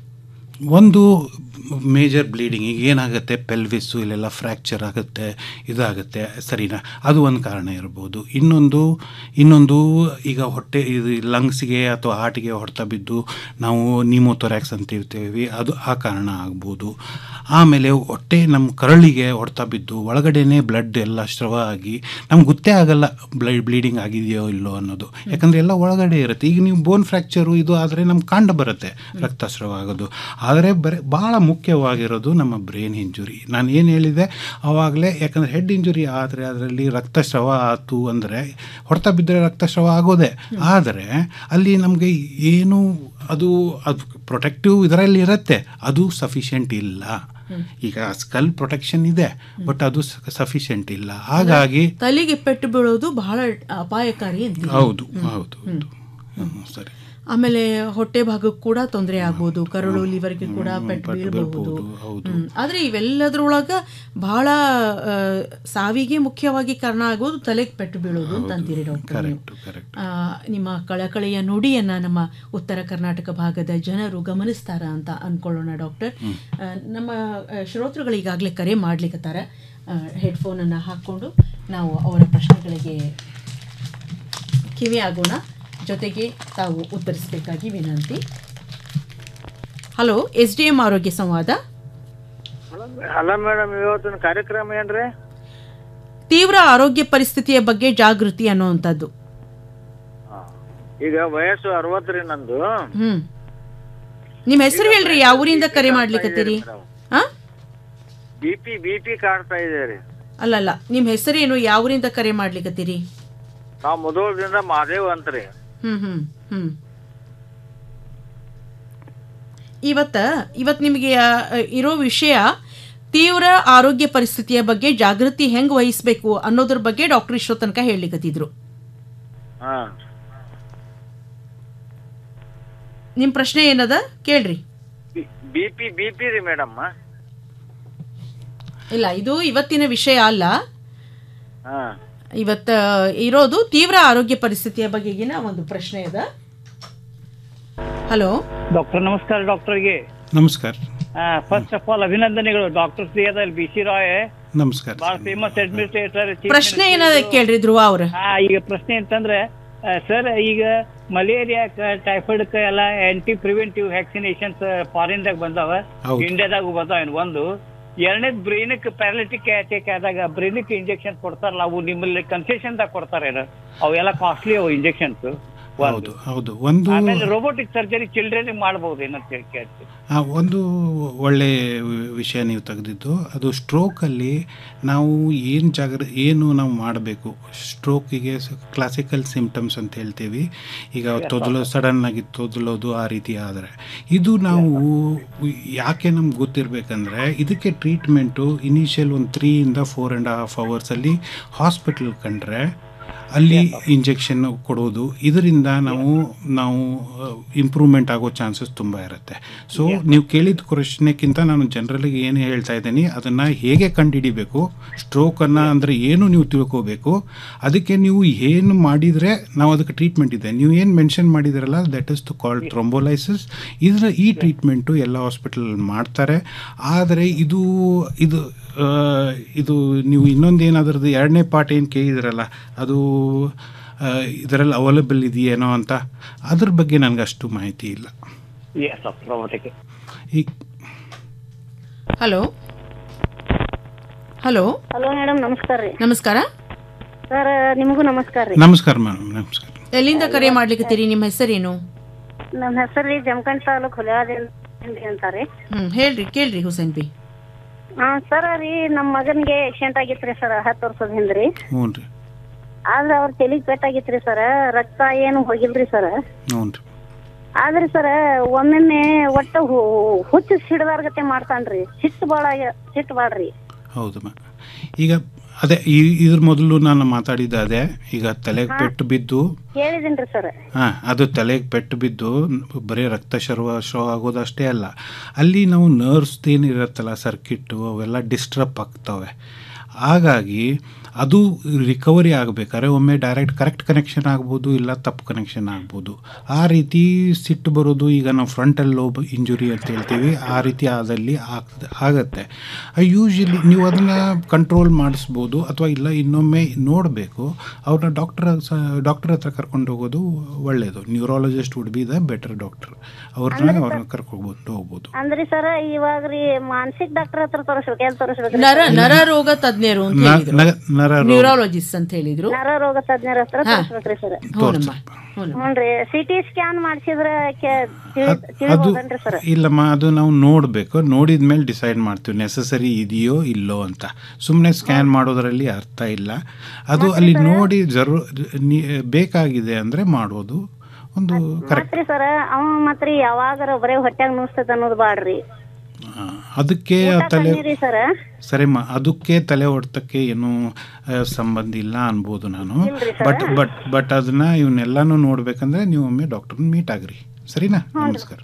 Speaker 11: ಒಂದು ಮೇಜರ್ ಬ್ಲೀಡಿಂಗ್ ಈಗ ಏನಾಗುತ್ತೆ ಪೆಲ್ವಿಸ್ಸು ಇಲ್ಲೆಲ್ಲ ಫ್ರ್ಯಾಕ್ಚರ್ ಆಗುತ್ತೆ ಇದಾಗುತ್ತೆ ಸರಿನಾ ಅದು ಒಂದು ಕಾರಣ ಇರ್ಬೋದು ಇನ್ನೊಂದು ಇನ್ನೊಂದು ಈಗ ಹೊಟ್ಟೆ ಇದು ಲಂಗ್ಸಿಗೆ ಅಥವಾ ಹಾರ್ಟಿಗೆ ಹೊಡೆತ ಬಿದ್ದು ನಾವು ನಿಮೋಥೊರ್ಯಾಕ್ಸ್ ಅಂತ ಇರ್ತೀವಿ ಅದು ಆ ಕಾರಣ ಆಗ್ಬೋದು ಆಮೇಲೆ ಹೊಟ್ಟೆ ನಮ್ಮ ಕರಳಿಗೆ ಹೊಡೆತ ಬಿದ್ದು ಒಳಗಡೆನೇ ಬ್ಲಡ್ ಎಲ್ಲ ಸ್ರವ ಆಗಿ ನಮ್ಗೆ ಗೊತ್ತೇ ಆಗಲ್ಲ ಬ್ಲಡ್ ಬ್ಲೀಡಿಂಗ್ ಆಗಿದೆಯೋ ಇಲ್ಲೋ ಅನ್ನೋದು ಯಾಕಂದರೆ ಎಲ್ಲ ಒಳಗಡೆ ಇರುತ್ತೆ ಈಗ ನೀವು ಬೋನ್ ಫ್ರ್ಯಾಕ್ಚರು ಇದು ಆದರೆ ನಮ್ಗೆ ಕಾಂಡ ಬರುತ್ತೆ ರಕ್ತಸ್ರಾವ ಆಗೋದು ಆದರೆ ಬರೀ ಭಾಳ ಮುಖ್ಯವಾಗಿರೋದು ನಮ್ಮ ಬ್ರೈನ್ ಇಂಜುರಿ ನಾನು ಏನು ಹೇಳಿದೆ ಆವಾಗಲೇ ಯಾಕಂದರೆ ಹೆಡ್ ಇಂಜುರಿ ಆದರೆ ಅದರಲ್ಲಿ ರಕ್ತಸ್ರಾವ ಆಯ್ತು ಅಂದರೆ ಹೊಡೆತ ಬಿದ್ದರೆ ರಕ್ತಸ್ರಾವ ಆಗೋದೆ ಆದರೆ ಅಲ್ಲಿ ನಮಗೆ ಏನು ಅದು ಅದು ಪ್ರೊಟೆಕ್ಟಿವ್ ಇದರಲ್ಲಿ ಇರುತ್ತೆ ಅದು ಸಫಿಷಿಯೆಂಟ್ ಇಲ್ಲ ಈಗ ಸ್ಕಲ್ ಪ್ರೊಟೆಕ್ಷನ್ ಇದೆ ಬಟ್ ಅದು ಸಫಿಷಿಯೆಂಟ್ ಇಲ್ಲ ಹಾಗಾಗಿ
Speaker 2: ತಲೆಗೆ ಪೆಟ್ಟು ಬೀಳೋದು ಬಹಳ ಅಪಾಯಕಾರಿ ಅಂತ
Speaker 11: ಹೌದು ಹೌದು ಹೌದು ಹ್ಮ್, ಸರಿ
Speaker 2: ಆಮೇಲೆ ಹೊಟ್ಟೆ ಭಾಗಕ್ಕೆ ಕೂಡ ತೊಂದರೆ ಆಗ್ಬೋದು ಕರುಳು ಲಿವರ್ಗೆ ಕೂಡ ಪೆಟ್ಟು ಬೀಳಬಹುದು ಆದ್ರೆ ಇವೆಲ್ಲದ್ರೊಳಗ ಬಹಳ ಆ, ಸಾವಿಗೆ ಮುಖ್ಯವಾಗಿ ಕಾರಣ ಆಗೋದು ತಲೆಗೆ ಪೆಟ್ಟು ಬೀಳೋದು ಅಂತ ಅಂತೀರಿ ಡಾಕ್ಟರ್ ನೀವು. ಆ, ನಿಮ್ಮ ಕಳಕಳೆಯ ನುಡಿಯನ್ನ ನಮ್ಮ ಉತ್ತರ ಕರ್ನಾಟಕ ಭಾಗದ ಜನರು ಗಮನಿಸ್ತಾರ ಅಂತ ಅನ್ಕೊಳ್ಳೋಣ ಡಾಕ್ಟರ್ ಆ, ನಮ್ಮ ಆ, ಶ್ರೋತೃಗಳು ಈಗಾಗಲೇ ಕರೆ ಮಾಡ್ಲಿಕ್ಕತ್ತಾರ ಹೆಡ್ಫೋನನ್ನು ಹಾಕ್ಕೊಂಡು ನಾವು ಅವರ ಪ್ರಶ್ನೆಗಳಿಗೆ ಕಿವಿ ಆಗೋಣ ಜೊತೆಗೆ ತಾವು ಉತ್ತರಿಸಬೇಕಾಗಿ ವಿನಂತಿ ಹಲೋ ಎಸ್ ಡಿ ಎಂ ಆರೋಗ್ಯ ಸಂವಾದ
Speaker 3: ಅಲ್ಲ ಮೇಡಮ್ ಇವತ್ತಿನ ಕಾರ್ಯಕ್ರಮ ಏನ್ರಿ
Speaker 2: ತೀವ್ರ ಆರೋಗ್ಯ ಪರಿಸ್ಥಿತಿಯ ಬಗ್ಗೆ ಜಾಗೃತಿ ಅನ್ನುವಂಥದ್ದು
Speaker 3: ಈಗ ವಯಸ್ಸು ಅರವತ್ತರಿ ನಂದು
Speaker 2: ಹ್ಮ್ ನಿಮ್ಮ ಹೆಸರು ಹೇಳ್ರಿ ಯಾವ ಊರಿಂದ ಕರೆ ಮಾಡ್ಲಿಕತ್ತೀರಿ ಹಾ
Speaker 3: ಬಿ ಪಿ ಬಿ ಪಿ ಕಾಡ್ತಾ ಇದೆ ರೀ
Speaker 2: ಅಲ್ಲಲ್ಲ ನಿಮ್ಮ ಹೆಸರೇನು ಯಾವ ಊರಿಂದ ಕರೆ ಮಾಡ್ಲಿಕತ್ತೀರಿ
Speaker 3: ನಾವು ಮುದೋಳದಿಂದ ಮಾದೇವ್ ಅಂತ್ರಿ
Speaker 2: ಹ್ಮ್ ಹ್ಮ್ ಹ್ಮ್ ಇವತ್ತ ಇವತ್ತು ನಿಮಗೆ ಆ, ಇರೋ ವಿಷಯ ತೀವ್ರ ಆರೋಗ್ಯ ಪರಿಸ್ಥಿತಿಯ ಬಗ್ಗೆ ಜಾಗೃತಿ ಹೆಂಗ್ ವಹಿಸ್ಬೇಕು ಅನ್ನೋದ್ರ ಬಗ್ಗೆ ಡಾಕ್ಟರ್ ಇಷ್ಟೋ ತನಕ ಹೇಳಲಿಕತ್ತಿದ್ರು
Speaker 3: ಹಾ
Speaker 2: ನಿಮ್ಮ ಪ್ರಶ್ನೆ ಏನದ ಕೇಳ್ರಿ
Speaker 3: ಬಿ ಪಿ ಬಿ ಪಿ ರೀ ಮೇಡಮ್
Speaker 2: ಇಲ್ಲ ಇದು ಇವತ್ತಿನ ವಿಷಯ ಅಲ್ಲ
Speaker 3: ಹಾ
Speaker 2: ಇವತ್ತ ಇರೋದು ತೀವ್ರ ಆರೋಗ್ಯ ಪರಿಸ್ಥಿತಿಯ ಬಗೆಗಿನ ಒಂದು ಪ್ರಶ್ನೆ ಅದ ಹಲೋ
Speaker 22: ಡಾಕ್ಟರ್ ನಮಸ್ಕಾರ ಡಾಕ್ಟರ್ಗೆ
Speaker 11: ನಮಸ್ಕಾರ
Speaker 22: ಫಸ್ಟ್ ಆಫ್ ಆಲ್ ಅಭಿನಂದನೆಗಳು ಡಾಕ್ಟರ್ ಶ್ರೀಯದಲ್ಲಿ ಬಿ ಸಿ ರಾಯ್
Speaker 11: ನಮಸ್ಕಾರ
Speaker 22: ಬಹಳ ಫೇಮಸ್ ಅಡ್ಮಿನಿಸ್ಟ್ರೇಟರ್
Speaker 2: ಪ್ರಶ್ನೆ ಏನದ ಕೇಳ್ರಿ ಧ್ರುವ ಅವ್ರ
Speaker 22: ಹಾ ಈಗ ಪ್ರಶ್ನೆ ಅಂತಂದ್ರೆ ಸರ್ ಈಗ ಮಲೇರಿಯಾಕ ಟೈಫಾಯ್ಡ್ಕ ಎಲ್ಲ ಆಂಟಿ ಪ್ರಿವೆಂಟಿವ್ ವ್ಯಾಕ್ಸಿನೇಷನ್ಸ್ ಫಾರಿನ್ದಾಗ ಬಂದಾವ
Speaker 11: ಹೌದು.
Speaker 22: ಇಂಡಿಯಾದಾಗೂ ಬಂದಾವ ಇನ್ನು ಒಂದು ಎರಡನೇದು ಬ್ರೈನಕ್ ಪ್ಯಾರಾಲಿಟಿಕ್ ಅಟ್ಯಾಕ್ ಆದಾಗ ಬ್ರೈನಕ್ ಇಂಜೆಕ್ಷನ್ ಕೊಡ್ತಾರಲ್ಲ ಅವು ನಿಮ್ಮಲ್ಲಿ ಕನ್ಸೆಷನ್ದಾಗ ಕೊಡ್ತಾರೇನು ಅವೆಲ್ಲ ಕಾಸ್ಟ್ಲಿ ಅವು ಇಂಜೆಕ್ಷನ್ಸ್
Speaker 11: ಹೌದು ಹೌದು ಒಂದು
Speaker 22: ಆಮೇಲೆ ರೋಬೋಟಿಕ್ ಸರ್ಜರಿ ಚಿಲ್ಡ್ರನ್ ಮಾಡ್ಬೋದು ಏನಂತ ಹೇಳಿ ಕೇಳ್ತೀವಿ
Speaker 11: ಆ, ಒಂದು ಒಳ್ಳೆ ವಿ- ವಿಷಯ ನೀವು ತೆಗೆದಿದ್ದು ಅದು ಸ್ಟ್ರೋಕಲ್ಲಿ ನಾವು ಏನು ಜಾಗ್ರ ಏನು ನಾವು ಮಾಡಬೇಕು ಸ್ಟ್ರೋಕಿಗೆ ಕ್ಲಾಸಿಕಲ್ ಸಿಂಪ್ಟಮ್ಸ್ ಅಂತ ಹೇಳ್ತೀವಿ ಈಗ ತೊದಲು ಸಡನ್ನಾಗಿ ತೊದಲೋದು ಆ ರೀತಿ ಆದರೆ ಇದು ನಾವು ಯಾಕೆ ನಮ್ಗೆ ಗೊತ್ತಿರಬೇಕಂದ್ರೆ ಇದಕ್ಕೆ ಟ್ರೀಟ್ಮೆಂಟು ಇನಿಷಿಯಲ್ ಒಂದು ತ್ರೀಯಿಂದ ಫೋರ್ ಆ್ಯಂಡ್ ಹಾಫ್ ಅವರ್ಸಲ್ಲಿ ಹಾಸ್ಪಿಟಲ್ ಕಂಡ್ರೆ ಅಲ್ಲಿ ಇಂಜೆಕ್ಷನ್ ಕೊಡೋದು ಇದರಿಂದ ನಾವು ನಾವು ಇಂಪ್ರೂವ್ಮೆಂಟ್ ಆಗೋ ಚಾನ್ಸಸ್ ತುಂಬ ಇರುತ್ತೆ ಸೊ ನೀವು ಕೇಳಿದ ಕ್ವಶನ್ಕ್ಕಿಂತ ನಾನು ಜನರಲಿಗೆ ಏನು ಹೇಳ್ತಾ ಇದ್ದೀನಿ ಅದನ್ನು ಹೇಗೆ ಕಂಡುಹಿಡಿಬೇಕು ಸ್ಟ್ರೋಕನ್ನು ಅಂದರೆ ಏನು ನೀವು ತಿಳ್ಕೋಬೇಕು ಅದಕ್ಕೆ ನೀವು ಏನು ಮಾಡಿದರೆ ನಾವು ಅದಕ್ಕೆ ಟ್ರೀಟ್ಮೆಂಟ್ ಇದೆ ನೀವು ಏನು ಮೆನ್ಷನ್ ಮಾಡಿದಿರಲ್ಲ that is to call thrombolysis ಇದರ ಈ ಟ್ರೀಟ್ಮೆಂಟು ಎಲ್ಲ ಹಾಸ್ಪಿಟಲ್ ಮಾಡ್ತಾರೆ ಆದರೆ ಇದು ಇದು ಆ, ಇದು ನೀವು ಇನ್ನೊಂದು ಏನಾದ್ರದ್ದು ಎರಡನೇ ಪಾರ್ಟ್ ಏನು ಕೇಳಿದಿರಲ್ಲ ಅದು ಆ, ಇದರಲ್ಲಿ ಅವೈಲಬಲ್ ಇದೆಯೇನೋ ಅಂತ ಅದ್ರ ಬಗ್ಗೆ ನನಗೆ ಅಷ್ಟು ಮಾಹಿತಿ ಇಲ್ಲ
Speaker 22: ಎಸ್ ರೋಬೋಟಿಕ್
Speaker 11: ಈಗ
Speaker 2: ಹಲೋ ಹಲೋ
Speaker 6: ಹಲೋ ಮೇಡಮ್ ನಮಸ್ಕಾರ ರೀ
Speaker 2: ನಮಸ್ಕಾರ
Speaker 6: ಸರ್ ನಿಮಗೂ ನಮಸ್ಕಾರ ರೀ
Speaker 11: ನಮಸ್ಕಾರ ಮೇಡಮ್ ನಮಸ್ಕಾರ
Speaker 2: ಎಲ್ಲಿಂದ ಕರೆ ಮಾಡ್ಲಿಕ್ಕತ್ತೀರಿ ನಿಮ್ಮ ಹೆಸರೇನು
Speaker 6: ನಮ್ಮ ಹೆಸರು ರೀ ಜಮಖಂಡ್ ತಾಲೂಕ್ ಹುಲಿಯಾದಿಂದ ಅಂತಾರೆ
Speaker 2: ಹ್ಮ್ ಹೇಳ್ರಿ ಕೇಳ್ರಿ ಹುಸೇನ್ ಬಿ
Speaker 6: ಹಾ ಸರ್ ರೀ ನಮ್ಮ ಮಗನ್ಗೆ ಆಕ್ಸಿಡೆಂಟ್ ಆಗಿತ್ರಿ ಸರ್ ಹತ್ತು ವರ್ಷದ ಹಿಂದ್ರಿ
Speaker 11: ಹ್ಞೂ ರೀ
Speaker 6: ಆದ್ರೆ ಅವ್ರ ತಲಿಗ್ ಪೆಟ್ಟಾಗಿತ್ರಿ ಸರ್ ರಕ್ತ ಏನು ಹೋಗಿಲ್ರಿ ಸರ್
Speaker 11: ಹ್ಞೂ ರೀ
Speaker 6: ಆದ್ರೆ ಸರ್ ಒಮ್ಮೊಮ್ಮೆ ಒಟ್ಟ ಹು- ಹುಚ್ಚು ಸಿಡ್ದಾರ್ಗತೆ ಮಾಡ್ತಾನ್ರಿ ಸಿಟ್ಟು ಬಾಳ ಸಿಟ್ಟು ಬಾಳ್ರಿ
Speaker 11: ಹೌದು ಮಾ ಈಗ ಅದೇ ಈ ಇದ್ರ ಮೊದಲು ನಾನು ಮಾತಾಡಿದ್ದೆ ಅದೇ ಈಗ ತಲೆಗೆ ಪೆಟ್ಟು ಬಿದ್ದು
Speaker 6: ಹೇಳಿದೀನ್ರಿ ಸರ್
Speaker 11: ಹಾಂ ಅದು ತಲೆಗೆ ಪೆಟ್ಟು ಬಿದ್ದು ಬರೀ ರಕ್ತ ಶರ್ವ ಸ್ರೋ ಆಗೋದು ಅಷ್ಟೇ ಅಲ್ಲ ಅಲ್ಲಿ ನಾವು ನರ್ವ್ಸ್ ಏನಿರುತ್ತಲ್ಲ ಸರ್ಕಿಟ್ಟು ಅವೆಲ್ಲ ಡಿಸ್ಟ್ರಪ್ ಆಗ್ತವೆ ಹಾಗಾಗಿ ಅದು ರಿಕವರಿ ಆಗಬೇಕಾದ್ರೆ ಒಮ್ಮೆ ಡೈರೆಕ್ಟ್ ಕರೆಕ್ಟ್ ಕನೆಕ್ಷನ್ ಆಗ್ಬೋದು ಇಲ್ಲ ತಪ್ಪು ಕನೆಕ್ಷನ್ ಆಗ್ಬೋದು ಆ ರೀತಿ ಸಿಟ್ಟು ಬರೋದು ಈಗ ನಾವು ಫ್ರಂಟಲ್ ಲೋಬ್ ಇಂಜುರಿ ಅಂತ ಹೇಳ್ತೀವಿ ಆ ರೀತಿ ಆದಲ್ಲಿ ಆಗ್ತದೆ ಆಗತ್ತೆ ಯೂಶಲಿ ನೀವು ಅದನ್ನು ಕಂಟ್ರೋಲ್ ಮಾಡಿಸ್ಬೋದು ಅಥವಾ ಇಲ್ಲ ಇನ್ನೊಮ್ಮೆ ನೋಡಬೇಕು ಅವ್ರನ್ನ ಡಾಕ್ಟರ್ ಡಾಕ್ಟರ್ ಹತ್ರ ಕರ್ಕೊಂಡು ಹೋಗೋದು ಒಳ್ಳೆಯದು neurologist would be the better doctor ಅವ್ರನ್ನ ಅವ್ರನ್ನ ಕರ್ಕೊಂಡು ಹೋಗ್ಬೋದು
Speaker 6: ಅಂದ್ರಿ ಸರ್ ಇವಾಗ ರೀ ಮಾನಸಿಕ ಡಾಕ್ಟರ್ ಹತ್ರ ತೋರಿಸ್ಬೇಕು ಎಲ್ಲಿ ತೋರಿಸ್ಬೇಕು
Speaker 2: ನರ ನರ ರೋಗ ತಜ್ಞರು ಅಂತ
Speaker 11: ನ-
Speaker 2: ಹೇಳಿದ್ರು
Speaker 11: ನ- ನರ ರೋಗ-
Speaker 2: ನ್ಯೂರಾಲಜಿಸ್ಟ್ ಅಂತ ಹೇಳಿದ್ರು
Speaker 6: ನರ ರೋಗ ತಜ್ಞರ ಹತ್ರ
Speaker 2: ಹಾ.
Speaker 6: ತೋರಿಸ್ಬೇಕ್ರಿ ಸರ್
Speaker 2: ಹೌದಮ್ಮ ಹೌದಮ್ಮ
Speaker 6: ಹ್ಞೂನ್ರಿ ಸಿಟಿ ಸ್ಕ್ಯಾನ್ ಮಾಡಿಸಿದ್ರ
Speaker 11: ಅದು
Speaker 6: ತಿಳಿಬೋದನ್ರಿ ಸರ್
Speaker 11: ಇಲ್ಲಮ್ಮ ಅದು ನಾವು ನೋಡಬೇಕು ನೋಡಿದ ಮೇಲೆ ಡಿಸೈಡ್ ಮಾಡ್ತೀವಿ ನೆಸಸರಿ ಇದೆಯೋ ಇಲ್ಲೋ ಅಂತ ಸುಮ್ಮನೆ ಸ್ಕ್ಯಾನ್ ಮಾಡೋದರಲ್ಲಿ ಅರ್ಥ ಇಲ್ಲ ಅದು ಅಲ್ಲಿ ನೋಡಿ ಜರೂ ನಿ- ಬೇಕಾಗಿದೆ ಅಂದರೆ ಮಾಡೋದು ಒಂದು ಕರೆಕ್ಟ್
Speaker 6: ಮತ್ರಿ ಸರ್ ಅವ ಮತ್ರಿ ಯಾವಾಗಾರ ಬರೇ ಹೊಟ್ಯಾಗ ನುಸ್ತದ ಅನ್ನೋದು ಬಾಡ್ರಿ
Speaker 11: ಅದಕ್ಕೆ ಆ ತಲೆ
Speaker 6: ಕಣ್ಣಿರಿ ಸರ್
Speaker 11: ಸರಿಮ್ಮ ಅದಕ್ಕೆ ತಲೆ ಹೊಡೆತಕ್ಕೆ ಏನು ಆ, ಸಂಬಂಧ ಇಲ್ಲ ಅನ್ಬೋದು ನಾನು
Speaker 6: ಇಲ್ರಿ sir.
Speaker 11: ಬಟ್ ಬಟ್ ಬಟ್ ಅದನ್ನ ಇವನ್ನೆಲ್ಲಾನು ನೋಡ್ಬೇಕಂದ್ರೆ ನೀವು ಒಮ್ಮೆ ಡಾಕ್ಟರ್ನ ಮೀಟ್ ಆಗ್ರಿ ಸರಿನಾ ನಮಸ್ಕಾರ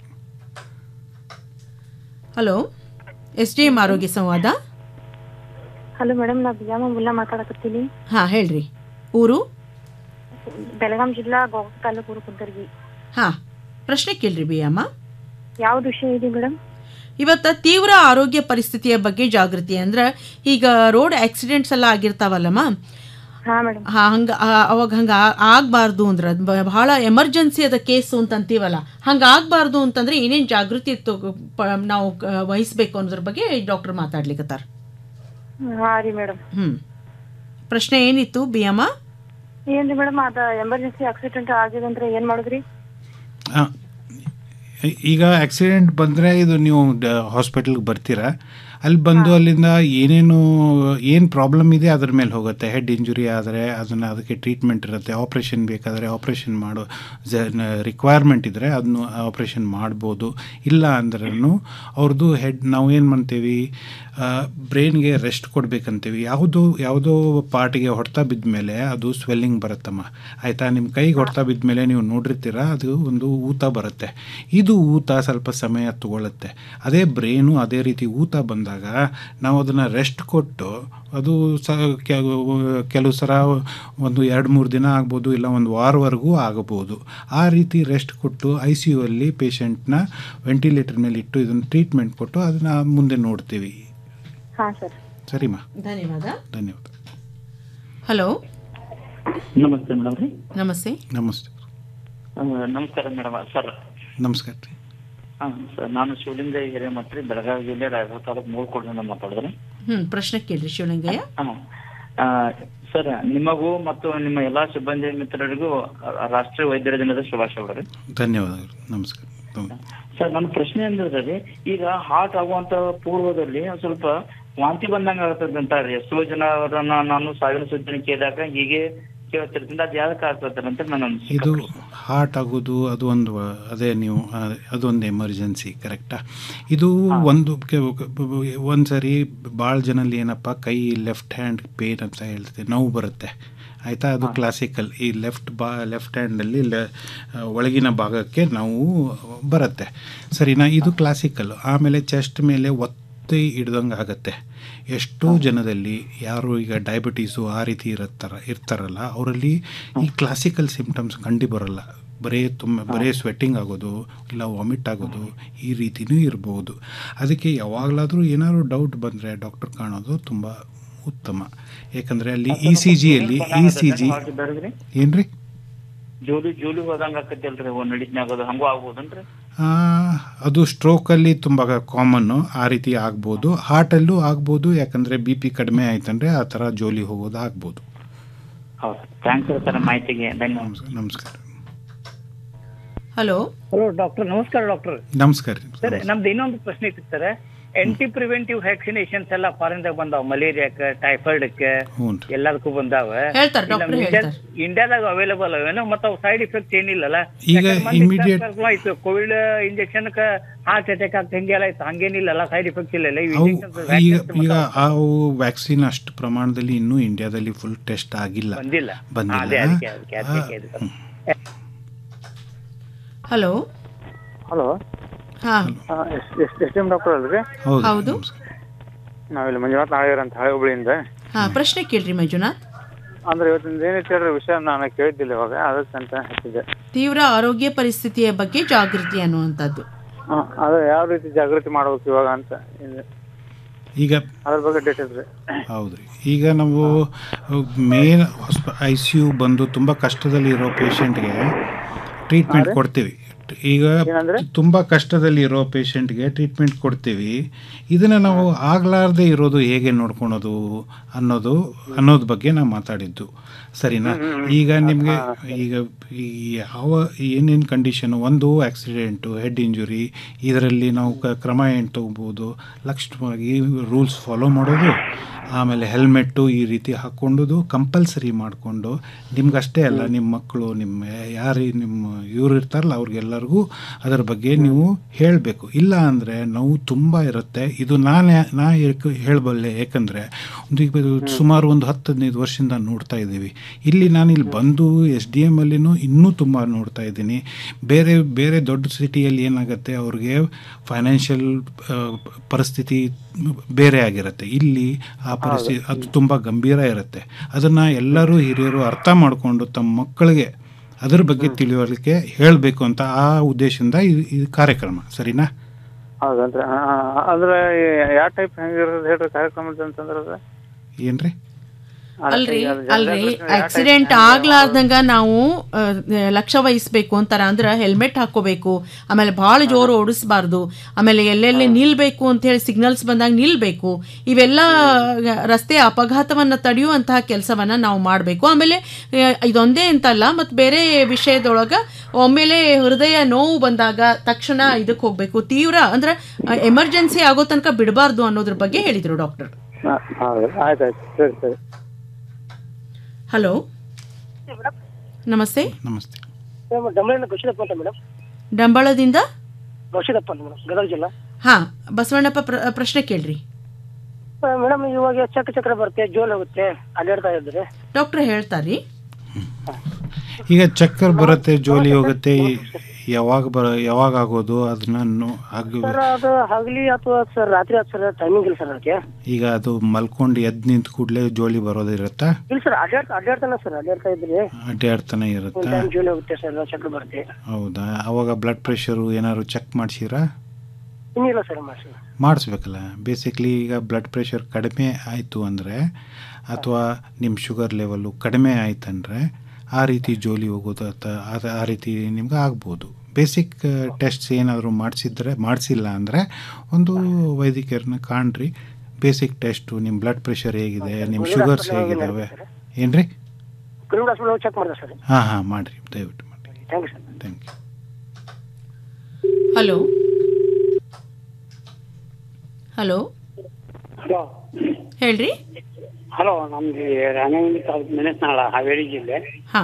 Speaker 2: ಹಲೋ ಎಸ್ ಡಿ ಎಂ ಆರೋಗ್ಯ ಸಂವಾದ
Speaker 7: ಹಲೋ ಮೇಡಮ್ ನಾ ಬಿಜಾಮ ಮುಲ್ಲಾ ಮಾತಾಡಕತ್ತೀನಿ
Speaker 2: ಹಾ ಹೇಳ್ರಿ ಊರು
Speaker 7: ಬೆಳಗಾಂ ಜಿಲ್ಲಾ ಗೋಕಾಕ್ ತಾಲೂಕು ಊರು ಕುಂದರ್ಗಿ
Speaker 2: ಹಾ ಪ್ರಶ್ನೆ ಕೇಳ್ರಿ ಬಿಯಮ್ಮ
Speaker 7: ಯಾವ್ದು ವಿಷಯ ಇದೆ ಮೇಡಮ್
Speaker 2: ಇವತ್ತ ತೀವ್ರ ಆರೋಗ್ಯ ಪರಿಸ್ಥಿತಿಯ ಬಗ್ಗೆ ಜಾಗೃತಿ ಅಂದ್ರೆ ಈಗ ರೋಡ್ ಆಕ್ಸಿಡೆಂಟ್ಸ್ ಎಲ್ಲ ಆಗಿರ್ತಾವಲ್ಲಮ್ಮ
Speaker 7: ಹಾ ಮೇಡಮ್
Speaker 2: ಹಾ ಹಂಗ ಆ- ಅವಾಗ ಹಂಗ ಆ- ಆಗ್ಬಾರ್ದು ಅಂದ್ರೆ ಅದ್ ಬ- ಬಹಳ ಎಮರ್ಜೆನ್ಸಿ ಅದ ಕೇಸು ಅಂತ ಅಂತೀವಲ್ಲ ಹಂಗ ಆಗ್ಬಾರ್ದು ಅಂತಂದ್ರೆ ಏನೇನ್ ಜಾಗೃತಿ ತಗೊ- ಪ- ನಾವು ಆ, ವಹಿಸ್ಬೇಕು ಅನ್ನೋದ್ರ ಬಗ್ಗೆ ಡಾಕ್ಟರ್ ಮಾತಾಡ್ಲಿಕತ್ತಾರ
Speaker 7: ಹಾ ರೀ ಮೇಡಮ್
Speaker 2: ಹ್ಮ್ ಪ್ರಶ್ನೆ ಏನಿತ್ತು ಬಿಯಮ್ಮ
Speaker 7: ಏನ್ರಿ ಮೇಡಮ್ ಅದ ಎಮರ್ಜೆನ್ಸಿ ಆಕ್ಸಿಡೆಂಟ್ ಆಗಿದೆ ಅಂದ್ರೆ ಏನ್ ಮಾಡುದ್ರಿ
Speaker 11: ಆ, ಈಗ ಆಕ್ಸಿಡೆಂಟ್ ಬಂದರೆ ಇದು ನೀವು ಹಾಸ್ಪಿಟಲ್ಗೆ ಬರ್ತೀರಾ ಅಲ್ಲಿ ಬಂದು ಅಲ್ಲಿಂದ ಏನೇನು ಏನು ಪ್ರಾಬ್ಲಮ್ ಇದೆ ಅದ್ರ ಮೇಲೆ ಹೋಗುತ್ತೆ ಹೆಡ್ ಇಂಜುರಿ ಆದರೆ ಅದನ್ನು ಅದಕ್ಕೆ ಟ್ರೀಟ್ಮೆಂಟ್ ಇರುತ್ತೆ ಆಪ್ರೇಷನ್ ಬೇಕಾದರೆ ಆಪ್ರೇಷನ್ ಮಾಡೋ ರಿಕ್ವೈರ್ಮೆಂಟ್ ಇದ್ದರೆ ಅದನ್ನು ಆಪ್ರೇಷನ್ ಮಾಡ್ಬೋದು ಇಲ್ಲ ಅಂದ್ರೂ ಅವ್ರದ್ದು ಹೆಡ್ ನಾವು ಏನು ಮಾಡ್ತೀವಿ ಬ್ರೈನ್ಗೆ ರೆಸ್ಟ್ ಕೊಡ್ಬೇಕಂತೀವಿ ಯಾವುದೋ ಯಾವುದೋ ಪಾರ್ಟಿಗೆ ಹೊಡೆತ ಬಿದ್ದ ಮೇಲೆ ಅದು ಸ್ವೆಲ್ಲಿಂಗ್ ಬರುತ್ತಮ್ಮ ಆಯಿತಾ ನಿಮ್ಮ ಕೈಗೆ ಹೊಡೆತ ಬಿದ್ದ ಮೇಲೆ ನೀವು ನೋಡಿರ್ತೀರ ಅದು ಒಂದು ಊತ ಬರುತ್ತೆ ಇದು ಊತ ಸ್ವಲ್ಪ ಸಮಯ ತಗೊಳ್ಳುತ್ತೆ ಅದೇ ಬ್ರೈನು ಅದೇ ರೀತಿ ಊತ ಬಂದಾಗ ನಾವು ಅದನ್ನು ರೆಸ್ಟ್ ಕೊಟ್ಟು ಅದು ಸ ಕೆಲ- ಕೆಲವು ಸಲ ಒಂದು ಎರಡು ಮೂರು ದಿನ ಆಗ್ಬೋದು ಇಲ್ಲ ಒಂದು ವಾರವರೆಗೂ ಆಗಬಹುದು ಆ ರೀತಿ ರೆಸ್ಟ್ ಕೊಟ್ಟು ಐ ಸಿ ಯು ಅಲ್ಲಿ ಪೇಷಂಟ್ನ ವೆಂಟಿಲೇಟರ್ ಮೇಲೆ ಇಟ್ಟು ಇದನ್ನು ಟ್ರೀಟ್ಮೆಂಟ್ ಕೊಟ್ಟು ಅದನ್ನು ಮುಂದೆ ನೋಡ್ತೀವಿ
Speaker 7: ಹಾ ಸರ್
Speaker 11: ಸರಿಮಾ
Speaker 2: ಧನ್ಯವಾದ
Speaker 11: ಧನ್ಯವಾದ
Speaker 2: ಹಲೋ
Speaker 23: ನಮಸ್ತೆ ಮೇಡಮ್ ರೀ
Speaker 2: ನಮಸ್ತೆ
Speaker 11: ನಮಸ್ತೆ
Speaker 23: ಆ, ನಮಸ್ಕಾರ ಮೇಡಮ್ ಸರ್
Speaker 11: ನಮಸ್ಕಾರ ರೀ
Speaker 23: ಹಾ ಸರ್ ನಾನು ಶಿವಲಿಂಗ ಹಿರೇಮತ್ರಿ ಬೆಳಗಾವಿ ಜಿಲ್ಲೆ ರಾಯಚೂರು ತಾಲೂಕು ಮೂಳ್ಕೋಡ್ನಿಂದ ಮಾತಾಡಿದ್ರೆ
Speaker 2: ಹ್ಮ್ ಪ್ರಶ್ನೆ ಕೇಳ್ರಿ ಶಿವಲಿಂಗಯ್ಯ
Speaker 23: ಆ, ಸರ್ ನಿಮಗೂ ಮತ್ತು ನಿಮ್ಮ ಎಲ್ಲಾ ಸಿಬ್ಬಂದಿ ಮಿತ್ರರಿಗೂ ರಾಷ್ಟ್ರೀಯ ವೈದ್ಯರ ದಿನದ ಶುಭಾಶಯಗಳು ರೀ
Speaker 11: ಧನ್ಯವಾದಗಳು ನಮಸ್ಕಾರ ಹ್ಮ್.
Speaker 23: ಸರ್ ನನ್ನ ಪ್ರಶ್ನೆ ಅಂದ್ರೆ ರೀ ಈಗ ಹಾರ್ಟ್ ಆಗುವಂತ ಪೂರ್ವದಲ್ಲಿ ಒಂದ್ ಸ್ವಲ್ಪ ವಾಂತಿ ಬಂದಂಗ ಆಗ್ತದೆ ಅಂತಾರ್ರಿ ಎಷ್ಟೋ ಜನ ಅವರನ್ನ ನಾನು ಸಾವಿನ ಸುದ್ದಿನ ಕೇಳಿದಾಗ ಹೀಗೆ ಕೇಳ್ತಿರ್ತೀನಿ ಅದು ಯಾವ್ದಕ್ಕೆ ಆಗ್ತದೆ ಅಂತ ನನ್ನ ಅನಿಸಿಕೆ.
Speaker 11: ಇದು ಹಾರ್ಟ್ ಆಗೋದು ಅದು ಒಂದು ಅದೇ ನೀವು ಆ, ಅದೊಂದು ಎಮರ್ಜೆನ್ಸಿ ಕರೆಕ್ಟಾ ಇದು ಒಂದು ಒಂದು ಸರಿ ಭಾಳ ಜನಲ್ಲಿ ಏನಪ್ಪ ಕೈ ಲೆಫ್ಟ್ ಹ್ಯಾಂಡ್ ಪೇನ್ ಅಂತ ಹೇಳ್ತದೆ ನೋವು ಬರುತ್ತೆ ಆಯಿತಾ ಅದು ಕ್ಲಾಸಿಕಲ್ ಈ ಲೆಫ್ಟ್ ಬಾ ಲೆಫ್ಟ್ ಹ್ಯಾಂಡಲ್ಲಿ ಲೆ ಒಳಗಿನ ಭಾಗಕ್ಕೆ ನಾವು ಬರುತ್ತೆ ಸರಿನಾ ಇದು ಕ್ಲಾಸಿಕಲ್ ಆಮೇಲೆ ಚೆಸ್ಟ್ ಮೇಲೆ ಒತ್ತಿ ಹಿಡ್ದಂಗೆ ಆಗುತ್ತೆ ಎಷ್ಟೋ ಜನದಲ್ಲಿ ಯಾರು ಈಗ ಡಯಾಬಿಟೀಸು ಆ ರೀತಿ ಇರುತ್ತಾರ ಇರ್ತಾರಲ್ಲ ಅವರಲ್ಲಿ ಈ ಕ್ಲಾಸಿಕಲ್ ಸಿಂಪ್ಟಮ್ಸ್ ಕಂಡು ಬರಲ್ಲ ಬರೀ ತುಂಬ ಬರೀ ಸ್ವೆಟ್ಟಿಂಗ್ ಆಗೋದು ಇಲ್ಲ ವಾಮಿಟ್ ಆಗೋದು ಈ ರೀತಿನೂ ಇರ್ಬೋದು ಅದಕ್ಕೆ ಯಾವಾಗಲಾದರೂ ಏನಾದರೂ ಡೌಟ್ ಬಂದರೆ ಡಾಕ್ಟರ್ ಕಾಣೋದು ತುಂಬ ಉತ್ತಮ ಯಾಕಂದರೆ ಅಲ್ಲಿ ಇ ಸಿ ಜಿಯಲ್ಲಿ ಇ ಸಿ ಜಿ
Speaker 23: ಹಾರ್ಟ್ ಇದ್ದಾರ್ರಿ
Speaker 11: ಏನ್ರಿ
Speaker 23: ಜೋಲಿ ಜೋಲಿ ಹೋದಂಗ ಆಕತ್ತಲ್ರಿ ನಡಿದ್ನಾಗೋದು ಹಂಗೂ ಆಗ್ಬೋದನ್ರಿ
Speaker 11: ಆ, ಅದು ಸ್ಟ್ರೋಕಲ್ಲಿ ತುಂಬ ಕಾಮನ್ನು ಆ ರೀತಿ ಆಗ್ಬೋದು ಹಾರ್ಟಲ್ಲೂ ಆಗ್ಬೋದು ಯಾಕಂದರೆ ಬಿ ಪಿ ಕಡಿಮೆ ಆಯ್ತಂದ್ರೆ ಆ ಥರ ಜೋಲಿ ಹೋಗೋದು ಆಗ್ಬೋದು
Speaker 23: ಹೌದು ಥ್ಯಾಂಕ್ಸ್ ಸರ್ ಮಾಹಿತಿಗೆ ಧನ್ಯವಾದ
Speaker 11: ನಮಸ್ಕಾರ
Speaker 2: ಹಲೋ
Speaker 22: ಹಲೋ ಡಾಕ್ಟರ್ ನಮಸ್ಕಾರ ಡಾಕ್ಟರ್
Speaker 11: ನಮಸ್ಕಾರ ರೀ
Speaker 22: ಸರ್ ನಮ್ದು ಇನ್ನೊಂದು ಪ್ರಶ್ನೆ ಇತ್ತು ಸರ್ ಆಂಟಿ ಪ್ರಿವೆಂಟಿವ್ ವ್ಯಾಕ್ಸಿನೇಷನ್ಸ್ ಎಲ್ಲ ಫಾರಿನ್ ದಾಗ ಬಂದಾವ ಮಲೇರಿಯಾಕ ಟೈಫಾಯ್ಡ್ಕ
Speaker 11: ಹ್ಞೂ
Speaker 22: ಎಲ್ಲದಕ್ಕೂ ಬಂದಾವ
Speaker 2: ಹೇಳ್ತಾರೆ, doctor ಹೇಳ್ತಾರೆ.
Speaker 22: ಇಂಡಿಯಾದಾಗ ಅವೈಲೇಬಲ್ ಅವೇನೋ ಮತ್ತೆ ಅವು ಸೈಡ್ ಇಫೆಕ್ಟ್ ಏನಿಲ್ಲಲ್ಲ
Speaker 11: ಈಗ immediate-
Speaker 22: ಆಯ್ತು ಕೋವಿಡ್ ಇಂಜೆಕ್ಷನ್ ಹಾರ್ಟ್ ಅಟ್ಯಾಕ್ ಆಗ್ತ ಹಿಂಗೆಲ್ಲ ಆಯ್ತು ಹಂಗೇನಿಲ್ಲಲ್ಲ ಸೈಡ್ ಇಫೆಕ್ಟ್ ಇಲ್ಲ ಇವು
Speaker 11: ಅವು
Speaker 22: injections,
Speaker 11: ಈಗ
Speaker 22: vaccines
Speaker 11: ಈಗ ಅವು ವ್ಯಾಕ್ಸಿನ್ ಅಷ್ಟು ಪ್ರಮಾಣದಲ್ಲಿ ಇನ್ನೂ ಇಂಡಿಯಾದಲ್ಲಿ ಫುಲ್ ಟೆಸ್ಟ್ ಆಗಿಲ್ಲ
Speaker 22: ಬಂದಿಲ್ಲ ಅದೇ
Speaker 11: ಬಂದಿಲ್ಲ
Speaker 22: ಅದಕ್ಕೆ ಅದಕ್ಕೆ ಅದಕ್ಕೆ ಕೇಳಿದ್ದು.
Speaker 2: ಹಲೋ
Speaker 8: ಹಲೋ
Speaker 2: ಹಾ
Speaker 8: ಎಷ್ಟು ಎಸ್ ಡಿ ಎಂ ಡಾಕ್ಟರ್ ಅಲ್ರಿ
Speaker 11: ಹೌದು
Speaker 2: ಹೌದು
Speaker 8: ನಾವಿಲ್ಲಿ ಮಂಜುನಾಥ್ ನಾಳೆಯರ್ ಅಂತ ಹಳೆ ಹುಬ್ಳಿಯಿಂದ
Speaker 2: ಹಾ ಪ್ರಶ್ನೆ ಕೇಳ್ರಿ ಮಂಜುನಾಥ್
Speaker 8: ಅಂದ್ರೆ ಇವತ್ತಿಂದ ಏನೈತೆ ಹೇಳ್ರಿ ವಿಷಯ ನಾನು ಕೇಳಿದ್ದಿಲ್ಲ ಇವಾಗ ಅದಕ್ಕೆ ಅಂತ ಹಚ್ಚಿದ್ದೆ
Speaker 2: ತೀವ್ರ ಆರೋಗ್ಯ ಪರಿಸ್ಥಿತಿಯ ಬಗ್ಗೆ ಜಾಗೃತಿ ಅನ್ನುವಂಥದ್ದು
Speaker 8: ಹಾ, ಅದು ಯಾವ ರೀತಿ ಜಾಗೃತಿ ಮಾಡ್ಬೇಕು ಇವಾಗ ಅಂತ ಇದೆ.
Speaker 11: ಈಗ
Speaker 8: ಅದ್ರ ಬಗ್ಗೆ ಡೀಟೇಲ್ಸ್ ರೀ
Speaker 11: ಹೌದ್ರಿ ಈಗ ನಾವು ಮೇನ್ ಐ ಸಿ ಯು ಬಂದು ತುಂಬ ಕಷ್ಟದಲ್ಲಿ ಇರೋ ಪೇಷಂಟ್ಗೆ ಟ್ರೀಟ್ಮೆಂಟ್ ಕೊಡ್ತೀವಿ ಈಗ ತುಂಬ ಕಷ್ಟದಲ್ಲಿ ಇರೋ ಪೇಷಂಟ್ಗೆ ಟ್ರೀಟ್ಮೆಂಟ್ ಕೊಡ್ತೀವಿ ಇದನ್ನು ನಾವು ಆಗ್ಲಾರ್ದೆ ಇರೋದು ಹೇಗೆ ನೋಡ್ಕೊಳೋದು ಅನ್ನೋದು ಅನ್ನೋದ್ರ ಬಗ್ಗೆ ನಾವು ಮಾತಾಡಿದ್ದು ಸರಿನಾ ಈಗ ನಿಮಗೆ ಈಗ ಈ ಯಾವ ಏನೇನು ಕಂಡೀಷನು ಒಂದು ಆಕ್ಸಿಡೆಂಟು ಹೆಡ್ ಇಂಜುರಿ ಇದರಲ್ಲಿ ನಾವು ಕ- ಕ್ರಮ ಏನು ತಗೋಬೋದು ಲಕ್ಷಣವಾಗಿ ರೂಲ್ಸ್ ಫಾಲೋ ಮಾಡೋದು ಆಮೇಲೆ ಹೆಲ್ಮೆಟ್ಟು ಈ ರೀತಿ ಹಾಕ್ಕೊಂಡದು ಕಂಪಲ್ಸರಿ ಮಾಡಿಕೊಂಡು ನಿಮ್ಗಷ್ಟೇ ಅಲ್ಲ ನಿಮ್ಮ ಮಕ್ಕಳು ನಿಮ್ಮ ಯಾರು ನಿಮ್ಮ ಇವ್ರು ಇರ್ತಾರಲ್ಲ ಅವ್ರಿಗೆಲ್ಲರಿಗೂ ಅದರ ಬಗ್ಗೆ ನೀವು ಹೇಳಬೇಕು ಇಲ್ಲ ಅಂದರೆ ನೋವು ತುಂಬ ಇರುತ್ತೆ ಇದು ನಾನು ನಾ ಏಕೆ ಹೇಳಬಲ್ಲೆ ಯಾಕಂದರೆ ಒಂದು ಈಗ ಸುಮಾರು ಒಂದು ಹತ್ತು ಹದಿನೈದು ವರ್ಷದಿಂದ ನೋಡ್ತಾ ಇದ್ದೀವಿ ಇಲ್ಲಿ ನಾನು ಇಲ್ಲಿ ಬಂದು ಎಸ್ ಡಿ ಎಮ್ ಅಲ್ಲಿನೂ ಇನ್ನೂ ತುಂಬ ನೋಡ್ತಾ ಇದ್ದೀನಿ ಬೇರೆ ಬೇರೆ ದೊಡ್ಡ ಸಿಟಿಯಲ್ಲಿ ಏನಾಗುತ್ತೆ ಅವ್ರಿಗೆ ಫೈನಾನ್ಷಿಯಲ್ ಪರಿಸ್ಥಿತಿ ಬೇರೆ ಆಗಿರುತ್ತೆ ಇಲ್ಲಿ ಆ ಪರಿಸ್ಥಿತಿ ಅದು ತುಂಬ ಗಂಭೀರ ಇರುತ್ತೆ ಅದನ್ನು ಎಲ್ಲರೂ ಹಿರಿಯರು ಅರ್ಥ ಮಾಡಿಕೊಂಡು ತಮ್ಮ ಮಕ್ಕಳಿಗೆ ಅದ್ರ ಬಗ್ಗೆ ತಿಳಿಯೋದಕ್ಕೆ ಹೇಳಬೇಕು ಅಂತ ಆ ಉದ್ದೇಶದಿಂದ ಈ ಈ ಕಾರ್ಯಕ್ರಮ ಸರಿನಾ
Speaker 8: ಹೌದನ್ರಿ ಆ, ಆ, ಅಂದ್ರೆ ಯಾವ ಟೈಪ್ ಹೆಂಗಿರೋದು ಹೇಳ್ರಿ ಕಾರ್ಯಕ್ರಮ ಅಂತಂದ್ರೆ ಅದು?
Speaker 11: ಏನ್ರಿ
Speaker 2: ಅಲ್ರಿ
Speaker 8: ಅದು
Speaker 2: ಅಲ್ರಿ
Speaker 8: ಜನರಲ್ ಯಾವ type
Speaker 2: ಆಕ್ಸಿಡೆಂಟ್ ಆಗ್ಲಾರ್ದಂಗ ನಾವು ಆ, ಲಕ್ಷ್ಯ ವಹಿಸ್ಬೇಕು ಅಂತಾರ ಅಂದ್ರ ಹೆಲ್ಮೆಟ್ ಹಾಕೋಬೇಕು ಆಮೇಲೆ ಭಾಳ ಜೋರು ಓಡಿಸ್ಬಾರ್ದು ಆಮೇಲೆ ಎಲ್ಲೆಲ್ಲಿ ನಿಲ್ಬೇಕು ಅಂತ ಹೇಳಿ ಸಿಗ್ನಲ್ಸ್ ಬಂದಾಗ ನಿಲ್ಬೇಕು ಇವೆಲ್ಲ ರಸ್ತೆ ಅಪಘಾತವನ್ನ ತಡೆಯುವಂತಹ ಕೆಲಸವನ್ನ ನಾವು ಮಾಡಬೇಕು ಆಮೇಲೆ ಆ, ಇದೊಂದೇ ಅಂತಲ್ಲ ಮತ್ತು ಬೇರೆ ವಿಷಯದೊಳಗ ಒಮ್ಮೆಲೆ ಹೃದಯ ನೋವು ಬಂದಾಗ ತಕ್ಷಣ ಇದಕ್ಕೆ ಹೋಗ್ಬೇಕು ತೀವ್ರ ಅಂದ್ರೆ ಎಮರ್ಜೆನ್ಸಿ ಆಗೋ ತನಕ ಬಿಡಬಾರ್ದು ಅನ್ನೋದ್ರ ಬಗ್ಗೆ ಹೇಳಿದ್ರು ಡಾಕ್ಟರ್
Speaker 8: ಹಾ, ಹೌದು ಆಯ್ತು ಆಯ್ತು ಸರಿ ಸರಿ
Speaker 2: ಹಲೋ ನಮಸ್ತೆ
Speaker 11: ನಮಸ್ತೆ
Speaker 9: ಡಂಬಳಿನ ಗೌಶಿದಪ್ಪ ಅಂತ ಮೇಡಮ್
Speaker 2: ಡಂಬಳದಿಂದ
Speaker 9: ಗೌಶಿದಪ್ಪ ಅಂತ ಮೇಡಮ್ ಗದಗ ಜಿಲ್ಲಾ
Speaker 2: ಹಾ ಬಸವಣ್ಣಪ್ಪ ಪ್ರ- ಪ್ರಶ್ನೆ ಕೇಳ್ರಿ
Speaker 9: ಮೇಡಮ್ ಇವಾಗ ಚಕ್ರ ಚಕ್ರ ಬರುತ್ತೆ ಜೋಲ್ ಹೋಗುತ್ತೆ ಅಡ್ಡಾಡ್ತಾ ಇದ್ರೆ
Speaker 2: ಡಾಕ್ಟರ್ ಹೇಳ್ತಾರ್ರಿ
Speaker 11: ಈಗ ಚಕ್ಕರ್ ಬರುತ್ತೆ ಜೋಲಿ ಹೋಗುತ್ತೆ ಯಾವಾಗ ಬರ ಯಾವಾಗ ಆಗೋದು ಅದನ್ನ ನೋ- ಆಗ
Speaker 9: ಸರ್ ಅದು ಹಗಲಿ ಅಥವಾ ಸರ್ ರಾತ್ರಿ ಆತ್ ಸರ್ ಟೈಮಿಂಗ್ ಇಲ್ಲ ಸರ್ ಅದಕ್ಕೆ
Speaker 11: ಈಗ ಅದು ಮಲ್ಕೊಂಡು ಎದ್ದು ನಿಂತ ಕೂಡಲೇ ಜೋಲಿ ಬರೋದಿರುತ್ತಾ
Speaker 9: ಇಲ್ಲ ಸರ್ ಅಡ್ಡಾಡ್ತಾ ಅಡ್ಡಾಡ್ತಾನೆ ಸರ್ ಅಡ್ಡಾಡ್ತಾ ಇದ್ರೆ
Speaker 11: ಅಡ್ಡಾಡ್ತಾನೆ
Speaker 9: ಒಂದ್
Speaker 11: ಇರುತ್ತಾ
Speaker 9: ಟೈಮ್ ಜೋಲ್ ಹೋಗುತ್ತೆ ಸರ್ ಚಕ್ರ ಬರುತ್ತೆ
Speaker 11: ಹೌದಾ ಅವಾಗ ಬ್ಲಡ್ ಪ್ರೆಷರು ಏನಾದ್ರು ಚೆಕ್ ಮಾಡಿಸಿರಾ
Speaker 9: ಇನ್ನಿಲ್ಲ ಸರ್ ಮಾಡ್ಸಿ
Speaker 11: ಮಾಡಿಸ್ಬೇಕಲ್ಲ ಬೇಸಿಕ್ಲಿ ಈಗ ಬ್ಲಡ್ ಪ್ರೆಷರ್ ಕಡಿಮೆ ಆಯಿತು ಅಂದರೆ ಅಥವಾ ನಿಮ್ಮ ಶುಗರ್ ಲೆವೆಲ್ಲು ಕಡಿಮೆ ಆಯ್ತಂದರೆ ಆ ರೀತಿ ಜೋಲಿ ಹೋಗೋದು ಅಥವಾ ಆ- ಆ ರೀತಿ ನಿಮ್ಗೆ ಆಗ್ಬೋದು ಬೇಸಿಕ್ ಟೆಸ್ಟ್ಸ್ ಏನಾದರೂ ಮಾಡಿಸಿದ್ರೆ ಮಾಡಿಸಿಲ್ಲ ಅಂದರೆ ಒಂದು ವೈದ್ಯಕರನ್ನ ಕಾಣ್ರಿ ಬೇಸಿಕ್ ಟೆಸ್ಟು ನಿಮ್ಮ ಬ್ಲಡ್ ಪ್ರೆಷರ್ ಹೇಗಿದೆ ನಿಮ್ಮ ಶುಗರ್ಸ್ ಹೇಗಿದ್ದಾವೆ ಏನ್ರಿ
Speaker 9: ಕ್ರಿಮಿನಲ್ ಹಾಸ್ಪಿಟಲ್ ಚೆಕ್ ಮಾಡಿದೆ ಸರ್
Speaker 11: ಹಾಂ ಹಾಂ ಮಾಡಿರಿ ದಯವಿಟ್ಟು
Speaker 9: thank you sir
Speaker 11: thank you
Speaker 2: hello hello
Speaker 10: hello
Speaker 2: ಹೇಳ್ರಿ
Speaker 10: ಹಲೋ ನಮ್ದು ರಾಣೆಬೆನ್ನೂರು ತಾಲೂಕು ಮೆಣಸ್ನಾಳ ಹಾವೇರಿ ಜಿಲ್ಲೆ
Speaker 2: ಹಾ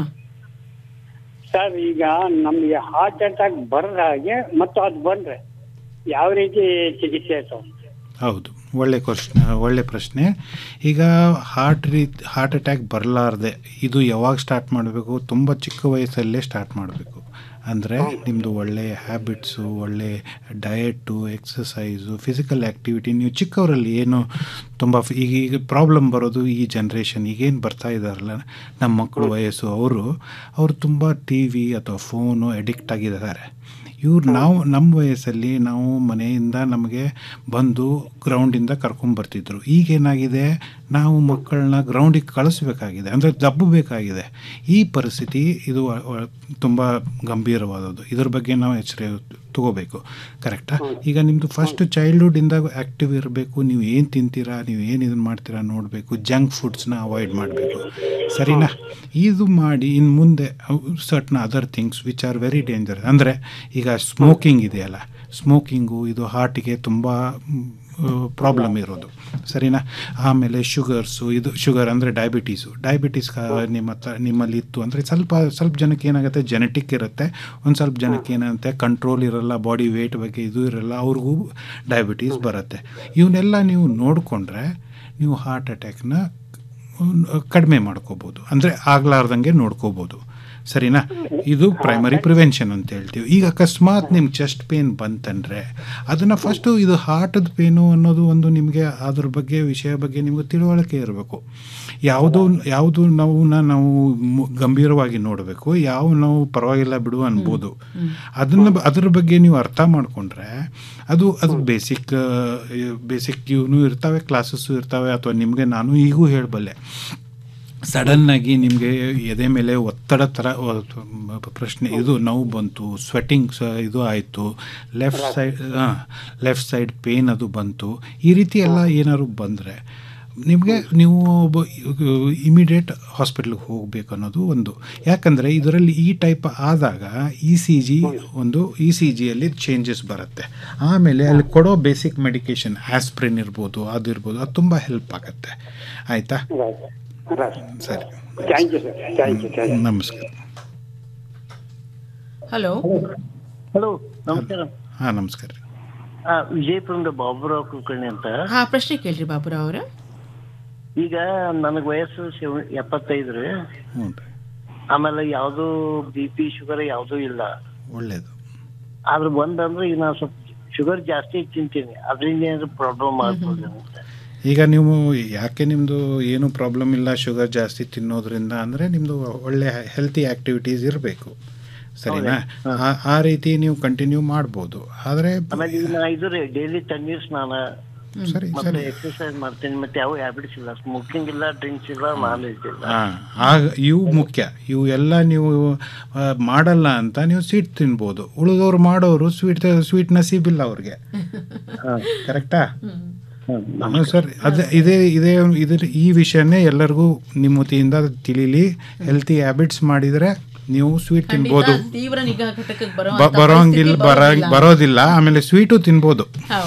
Speaker 10: ಸರ್ ಈಗ ನಮಗೆ ಹಾರ್ಟ್ ಅಟ್ಯಾಕ್ ಬರದ ಹಾಗೆ ಮತ್ತು ಅದು ಬಂದ್ರೆ ಯಾವ ರೀತಿ ಚಿಕಿತ್ಸೆ ಇರ್ತಾವ
Speaker 11: ಹೌದು ಒಳ್ಳೆ ಕ್ವಶನ್ ಒಳ್ಳೆ ಪ್ರಶ್ನೆ ಈಗ ಹಾರ್ಟ್ ರೀ ಹಾರ್ಟ್ ಅಟ್ಯಾಕ್ ಬರಲಾರ್ದೆ ಇದು ಯಾವಾಗ ಸ್ಟಾರ್ಟ್ ಮಾಡಬೇಕು ತುಂಬ ಚಿಕ್ಕ ವಯಸ್ಸಲ್ಲೇ ಸ್ಟಾರ್ಟ್ ಮಾಡಬೇಕು ಅಂದರೆ ನಿಮ್ಮದು ಒಳ್ಳೆ ಹ್ಯಾಬಿಟ್ಸು ಒಳ್ಳೆ ಡಯಟು ಎಕ್ಸಸೈಸು ಫಿಸಿಕಲ್ ಆ್ಯಕ್ಟಿವಿಟಿ ನೀವು ಚಿಕ್ಕವರಲ್ಲಿ ಏನು ತುಂಬ ಫಿ- ಈಗ ಈಗ ಪ್ರಾಬ್ಲಮ್ ಬರೋದು ಈ ಜನ್ರೇಷನ್ ಈಗೇನು ಬರ್ತಾ ಇದ್ದಾರಲ್ಲ ನಮ್ಮ ಮಕ್ಕಳು ವಯಸ್ಸು ಅವರು ಅವರು ತುಂಬ ಟಿ ವಿ ಅಥವಾ ಫೋನು ಅಡಿಕ್ಟ್ ಆಗಿದ್ದಾರೆ ಇವ್ರು ನಾವು ನಮ್ಮ ವಯಸ್ಸಲ್ಲಿ ನಾವು ಮನೆಯಿಂದ ನಮಗೆ ಬಂದು ಗ್ರೌಂಡಿಂದ ಕರ್ಕೊಂಬರ್ತಿದ್ರು ಈಗೇನಾಗಿದೆ ನಾವು ಮಕ್ಕಳನ್ನ ಗ್ರೌಂಡಿಗೆ ಕಳಿಸ್ಬೇಕಾಗಿದೆ ಅಂದರೆ ದಬ್ಬಬೇಕಾಗಿದೆ ಈ ಪರಿಸ್ಥಿತಿ ಇದು ಅ- ಅ- ತುಂಬ ಗಂಭೀರವಾದದ್ದು ಇದ್ರ ಬಗ್ಗೆ ನಾವು ಎಚ್ಚರ ತಗೋಬೇಕು ಕರೆಕ್ಟಾ ಈಗ ನಿಮ್ಮದು ಫಸ್ಟ್ ಚೈಲ್ಡ್ಹುಡ್ಡಿಂದ ಆ್ಯಕ್ಟಿವ್ ಇರಬೇಕು ನೀವು ಏನು ತಿಂತೀರಾ ನೀವು ಏನು ಇದನ್ನು ಮಾಡ್ತೀರಾ ನೋಡಬೇಕು ಜಂಕ್ ಫುಡ್ಸ್ನ ಅವಾಯ್ಡ್ ಮಾಡಬೇಕು ಸರಿನಾ ಇದು ಮಾಡಿ ಇನ್ನು ಮುಂದೆ certain other things which are very danger ಅಂದರೆ ಈಗ ಸ್ಮೋಕಿಂಗ್ ಇದೆಯಲ್ಲ ಸ್ಮೋಕಿಂಗು ಇದು ಹಾರ್ಟಿಗೆ ತುಂಬ ಪ್ರಾಬ್ಲಮ್ ಇರೋದು ಸರಿನಾ ಆಮೇಲೆ ಶುಗರ್ಸು ಇದು ಶುಗರ್ ಅಂದರೆ ಡಯಾಬಿಟೀಸು ಡಯಾಬಿಟೀಸ್ ನಿಮ್ಮ ಹತ್ರ ನಿಮ್ಮಲ್ಲಿ ಇತ್ತು ಅಂದರೆ ಸ್ವಲ್ಪ ಸ್ವಲ್ಪ ಜನಕ್ಕೆ ಏನಾಗುತ್ತೆ ಜೆನೆಟಿಕ್ ಇರುತ್ತೆ ಒಂದು ಸ್ವಲ್ಪ ಜನಕ್ಕೆ ಏನಾಗುತ್ತೆ ಕಂಟ್ರೋಲ್ ಇರಲ್ಲ ಬಾಡಿ ವೇಟ್ ಬಗ್ಗೆ ಇದು ಇರಲ್ಲ ಅವ್ರಿಗೂ ಡಯಾಬಿಟೀಸ್ ಬರುತ್ತೆ ಇವನ್ನೆಲ್ಲ ನೀವು ನೋಡಿಕೊಂಡ್ರೆ ನೀವು ಹಾರ್ಟ್ ಅಟ್ಯಾಕ್ನ ಕಡಿಮೆ ಮಾಡ್ಕೋಬೋದು ಅಂದರೆ ಆಗ್ಲಾರ್ದಂಗೆ ನೋಡ್ಕೋಬೋದು ಸರಿನಾ ಇದು ಪ್ರೈಮರಿ ಪ್ರಿವೆನ್ಷನ್ ಅಂತ ಹೇಳ್ತೀವಿ ಈಗ ಅಕಸ್ಮಾತ್ ನಿಮ್ಗೆ ಚೆಸ್ಟ್ ಪೇನ್ ಬಂತಂದರೆ ಅದನ್ನು ಫಸ್ಟು ಇದು ಹಾರ್ಟದ ಪೇನು ಅನ್ನೋದು ಒಂದು ನಿಮಗೆ ಅದ್ರ ಬಗ್ಗೆ ವಿಷಯ ಬಗ್ಗೆ ನಿಮಗೆ ತಿಳುವಳಿಕೆ ಇರಬೇಕು ಯಾವುದು ಯಾವುದು ನೋವನ್ನ ನಾವು ಮು- ಗಂಭೀರವಾಗಿ ನೋಡಬೇಕು ಯಾವ ನೋವು ಪರವಾಗಿಲ್ಲ ಬಿಡು ಅನ್ಬೋದು ಅದನ್ನು ಅದ್ರ ಬಗ್ಗೆ ನೀವು ಅರ್ಥ ಮಾಡಿಕೊಂಡ್ರೆ ಅದು ಅದು ಬೇಸಿಕ್ ಬೇಸಿಕ್ ಇವನು ಇರ್ತವೆ ಕ್ಲಾಸಸ್ಸು ಇರ್ತವೆ ಅಥವಾ ನಿಮಗೆ ನಾನು ಈಗೂ ಹೇಳಬಲ್ಲೆ ಸಡನ್ನಾಗಿ ನಿಮಗೆ ಎದೆ ಮೇಲೆ ಒತ್ತಡ ಥರ ಒ- ಪ್ರಶ್ನೆ ಇದು ನೋವು ಬಂತು ಸ್ವೆಟ್ಟಿಂಗ್ ಇದು ಆಯಿತು left side left side pain ಅದು ಬಂತು ಈ ರೀತಿ ಎಲ್ಲ ಏನಾದ್ರು ಬಂದರೆ ನಿಮಗೆ ನೀವು ಒಬ್ಬ ಇಮಿಡಿಯೇಟ್ ಹಾಸ್ಪಿಟ್ಲಿಗೆ ಹೋಗಬೇಕು ಅನ್ನೋದು ಒಂದು ಯಾಕಂದರೆ ಇದರಲ್ಲಿ ಈ ಟೈಪ್ ಆದಾಗ ಇ ಸಿ ಜಿ ಒಂದು ಇ ಸಿ ಜಿಯಲ್ಲಿ ಚೇಂಜಸ್ ಬರುತ್ತೆ ಆಮೇಲೆ ಅಲ್ಲಿ ಕೊಡೋ ಬೇಸಿಕ್ ಮೆಡಿಕೇಶನ್ ಆಸ್ಪ್ರಿನ್ ಇರ್ಬೋದು ಅದು ಇರ್ಬೋದು ಅದು ತುಂಬ ಹೆಲ್ಪ್ ಆಗುತ್ತೆ ಆಯಿತಾ ಸರಿ
Speaker 10: thank you sir thank you thank you
Speaker 11: ನಮಸ್ಕಾರ
Speaker 2: ಹಲೋ
Speaker 12: ಹಲೋ ನಮಸ್ಕಾರ
Speaker 11: ಹಾಂ ನಮಸ್ಕಾರ ರೀ
Speaker 12: ಆ, ವಿಜಯಪುರದ ಬಾಬುರಾವ್ ಕುಲಕರ್ಣಿ ಅಂತ
Speaker 2: ಹಾ ಪ್ರಶ್ನೆ ಕೇಳ್ರಿ ಬಾಬುರಾವ್ ಅವರ
Speaker 12: ಈಗ ನನಗ್ ವಯಸ್ಸು ಸೆವ- ಎಪ್ಪತ್ತೈದು ರೀ
Speaker 11: ಹ್ಞೂ ರೀ
Speaker 12: ಆಮೇಲೆ ಯಾವ್ದು ಬಿ ಪಿ ಶುಗರ್ ಯಾವ್ದು ಇಲ್ಲ
Speaker 11: ಒಳ್ಳೇದು
Speaker 12: ಆದ್ರೆ ಒಂದಂದ್ರೆ ಈಗ ನಾನು ಸ್ವಲ್ಪ ಶುಗರ್ ಜಾಸ್ತಿ ತಿಂತೀನಿ ಅದರಿಂದ ಏನಾದ್ರು ಪ್ರಾಬ್ಲಮ್ ಆಗ್ಬೋದು
Speaker 11: ಈಗ ನೀವು ಯಾಕೆ ನಿಮ್ಮದು ಏನು ಪ್ರಾಬ್ಲಮ್ ಇಲ್ಲ ಶುಗರ್ ಜಾಸ್ತಿ ತಿನ್ನೋದ್ರಿಂದ ಅಂದರೆ ನಿಮ್ಮದು ಒಳ್ಳೆ ಹೆಲ್ತಿ ಆ್ಯಕ್ಟಿವಿಟೀಸ್ ಇರಬೇಕು ಸರಿನಾ ಆ- ಆ ರೀತಿ ನೀವು ಕಂಟಿನ್ಯೂ ಮಾಡ್ಬೋದು ಆದರೆ
Speaker 12: ಆಮೇಲೆ ಈಗ ನಾ ಇದು ರೀ ಡೈಲಿ ತಣ್ಣೀರ್ ಸ್ನಾನ
Speaker 11: ಸರಿ
Speaker 12: ಮತ್ತೆ
Speaker 11: ಸರಿ
Speaker 12: ಎಕ್ಸರ್ಸೈಸ್ ಮಾಡ್ತೀನಿ ಮತ್ತೆ ಯಾವ ಹ್ಯಾಬಿಟ್ಸ್ ಇಲ್ಲ ಸ್ಮೋಕಿಂಗ್ ಇಲ್ಲ ಡ್ರಿಂಕ್ಸ್ ಇಲ್ಲ ನಾಲೆಜ್ ಇಲ್ಲ
Speaker 11: ಹಾಂ ಆಗ ಇವು ಮುಖ್ಯ ಇವು ಎಲ್ಲ ನೀವು ಆ, ಮಾಡಲ್ಲ ಅಂತ ನೀವು ಸ್ವೀಟ್ ತಿನ್ಬೋದು ಉಳಿದವ್ರು ಮಾಡೋರು ಸ್ವೀಟ್ ಸ್ವೀಟ್ ನಸೀಬಿಲ್ಲ ಅವ್ರಿಗೆ ಕರೆಕ್ಟಾ ಹ್ಞೂ ಸರ್ ಅದೇ ಇದೇ ಇದೇ ಇದ್ರ ಈ ವಿಷಯನೇ ಎಲ್ಲರಿಗೂ ನಿಮ್ಮ ವತಿಯಿಂದ ತಿಳಿಲಿ ಹೆಲ್ತಿ ಹ್ಯಾಬಿಟ್ಸ್ ಮಾಡಿದರೆ ನೀವು ಸ್ವೀಟ್ ತಿನ್ಬೋದು
Speaker 2: ತೀವ್ರ ನಿಗಾ ಘಟಕಕ್ಕೆ ಬರೋ
Speaker 11: ಬ- ಬರೋಂಗಿಲ್ಲ ಬರ ಬರೋದಿಲ್ಲ ಆಮೇಲೆ ಸ್ವೀಟು ತಿನ್ಬೋದು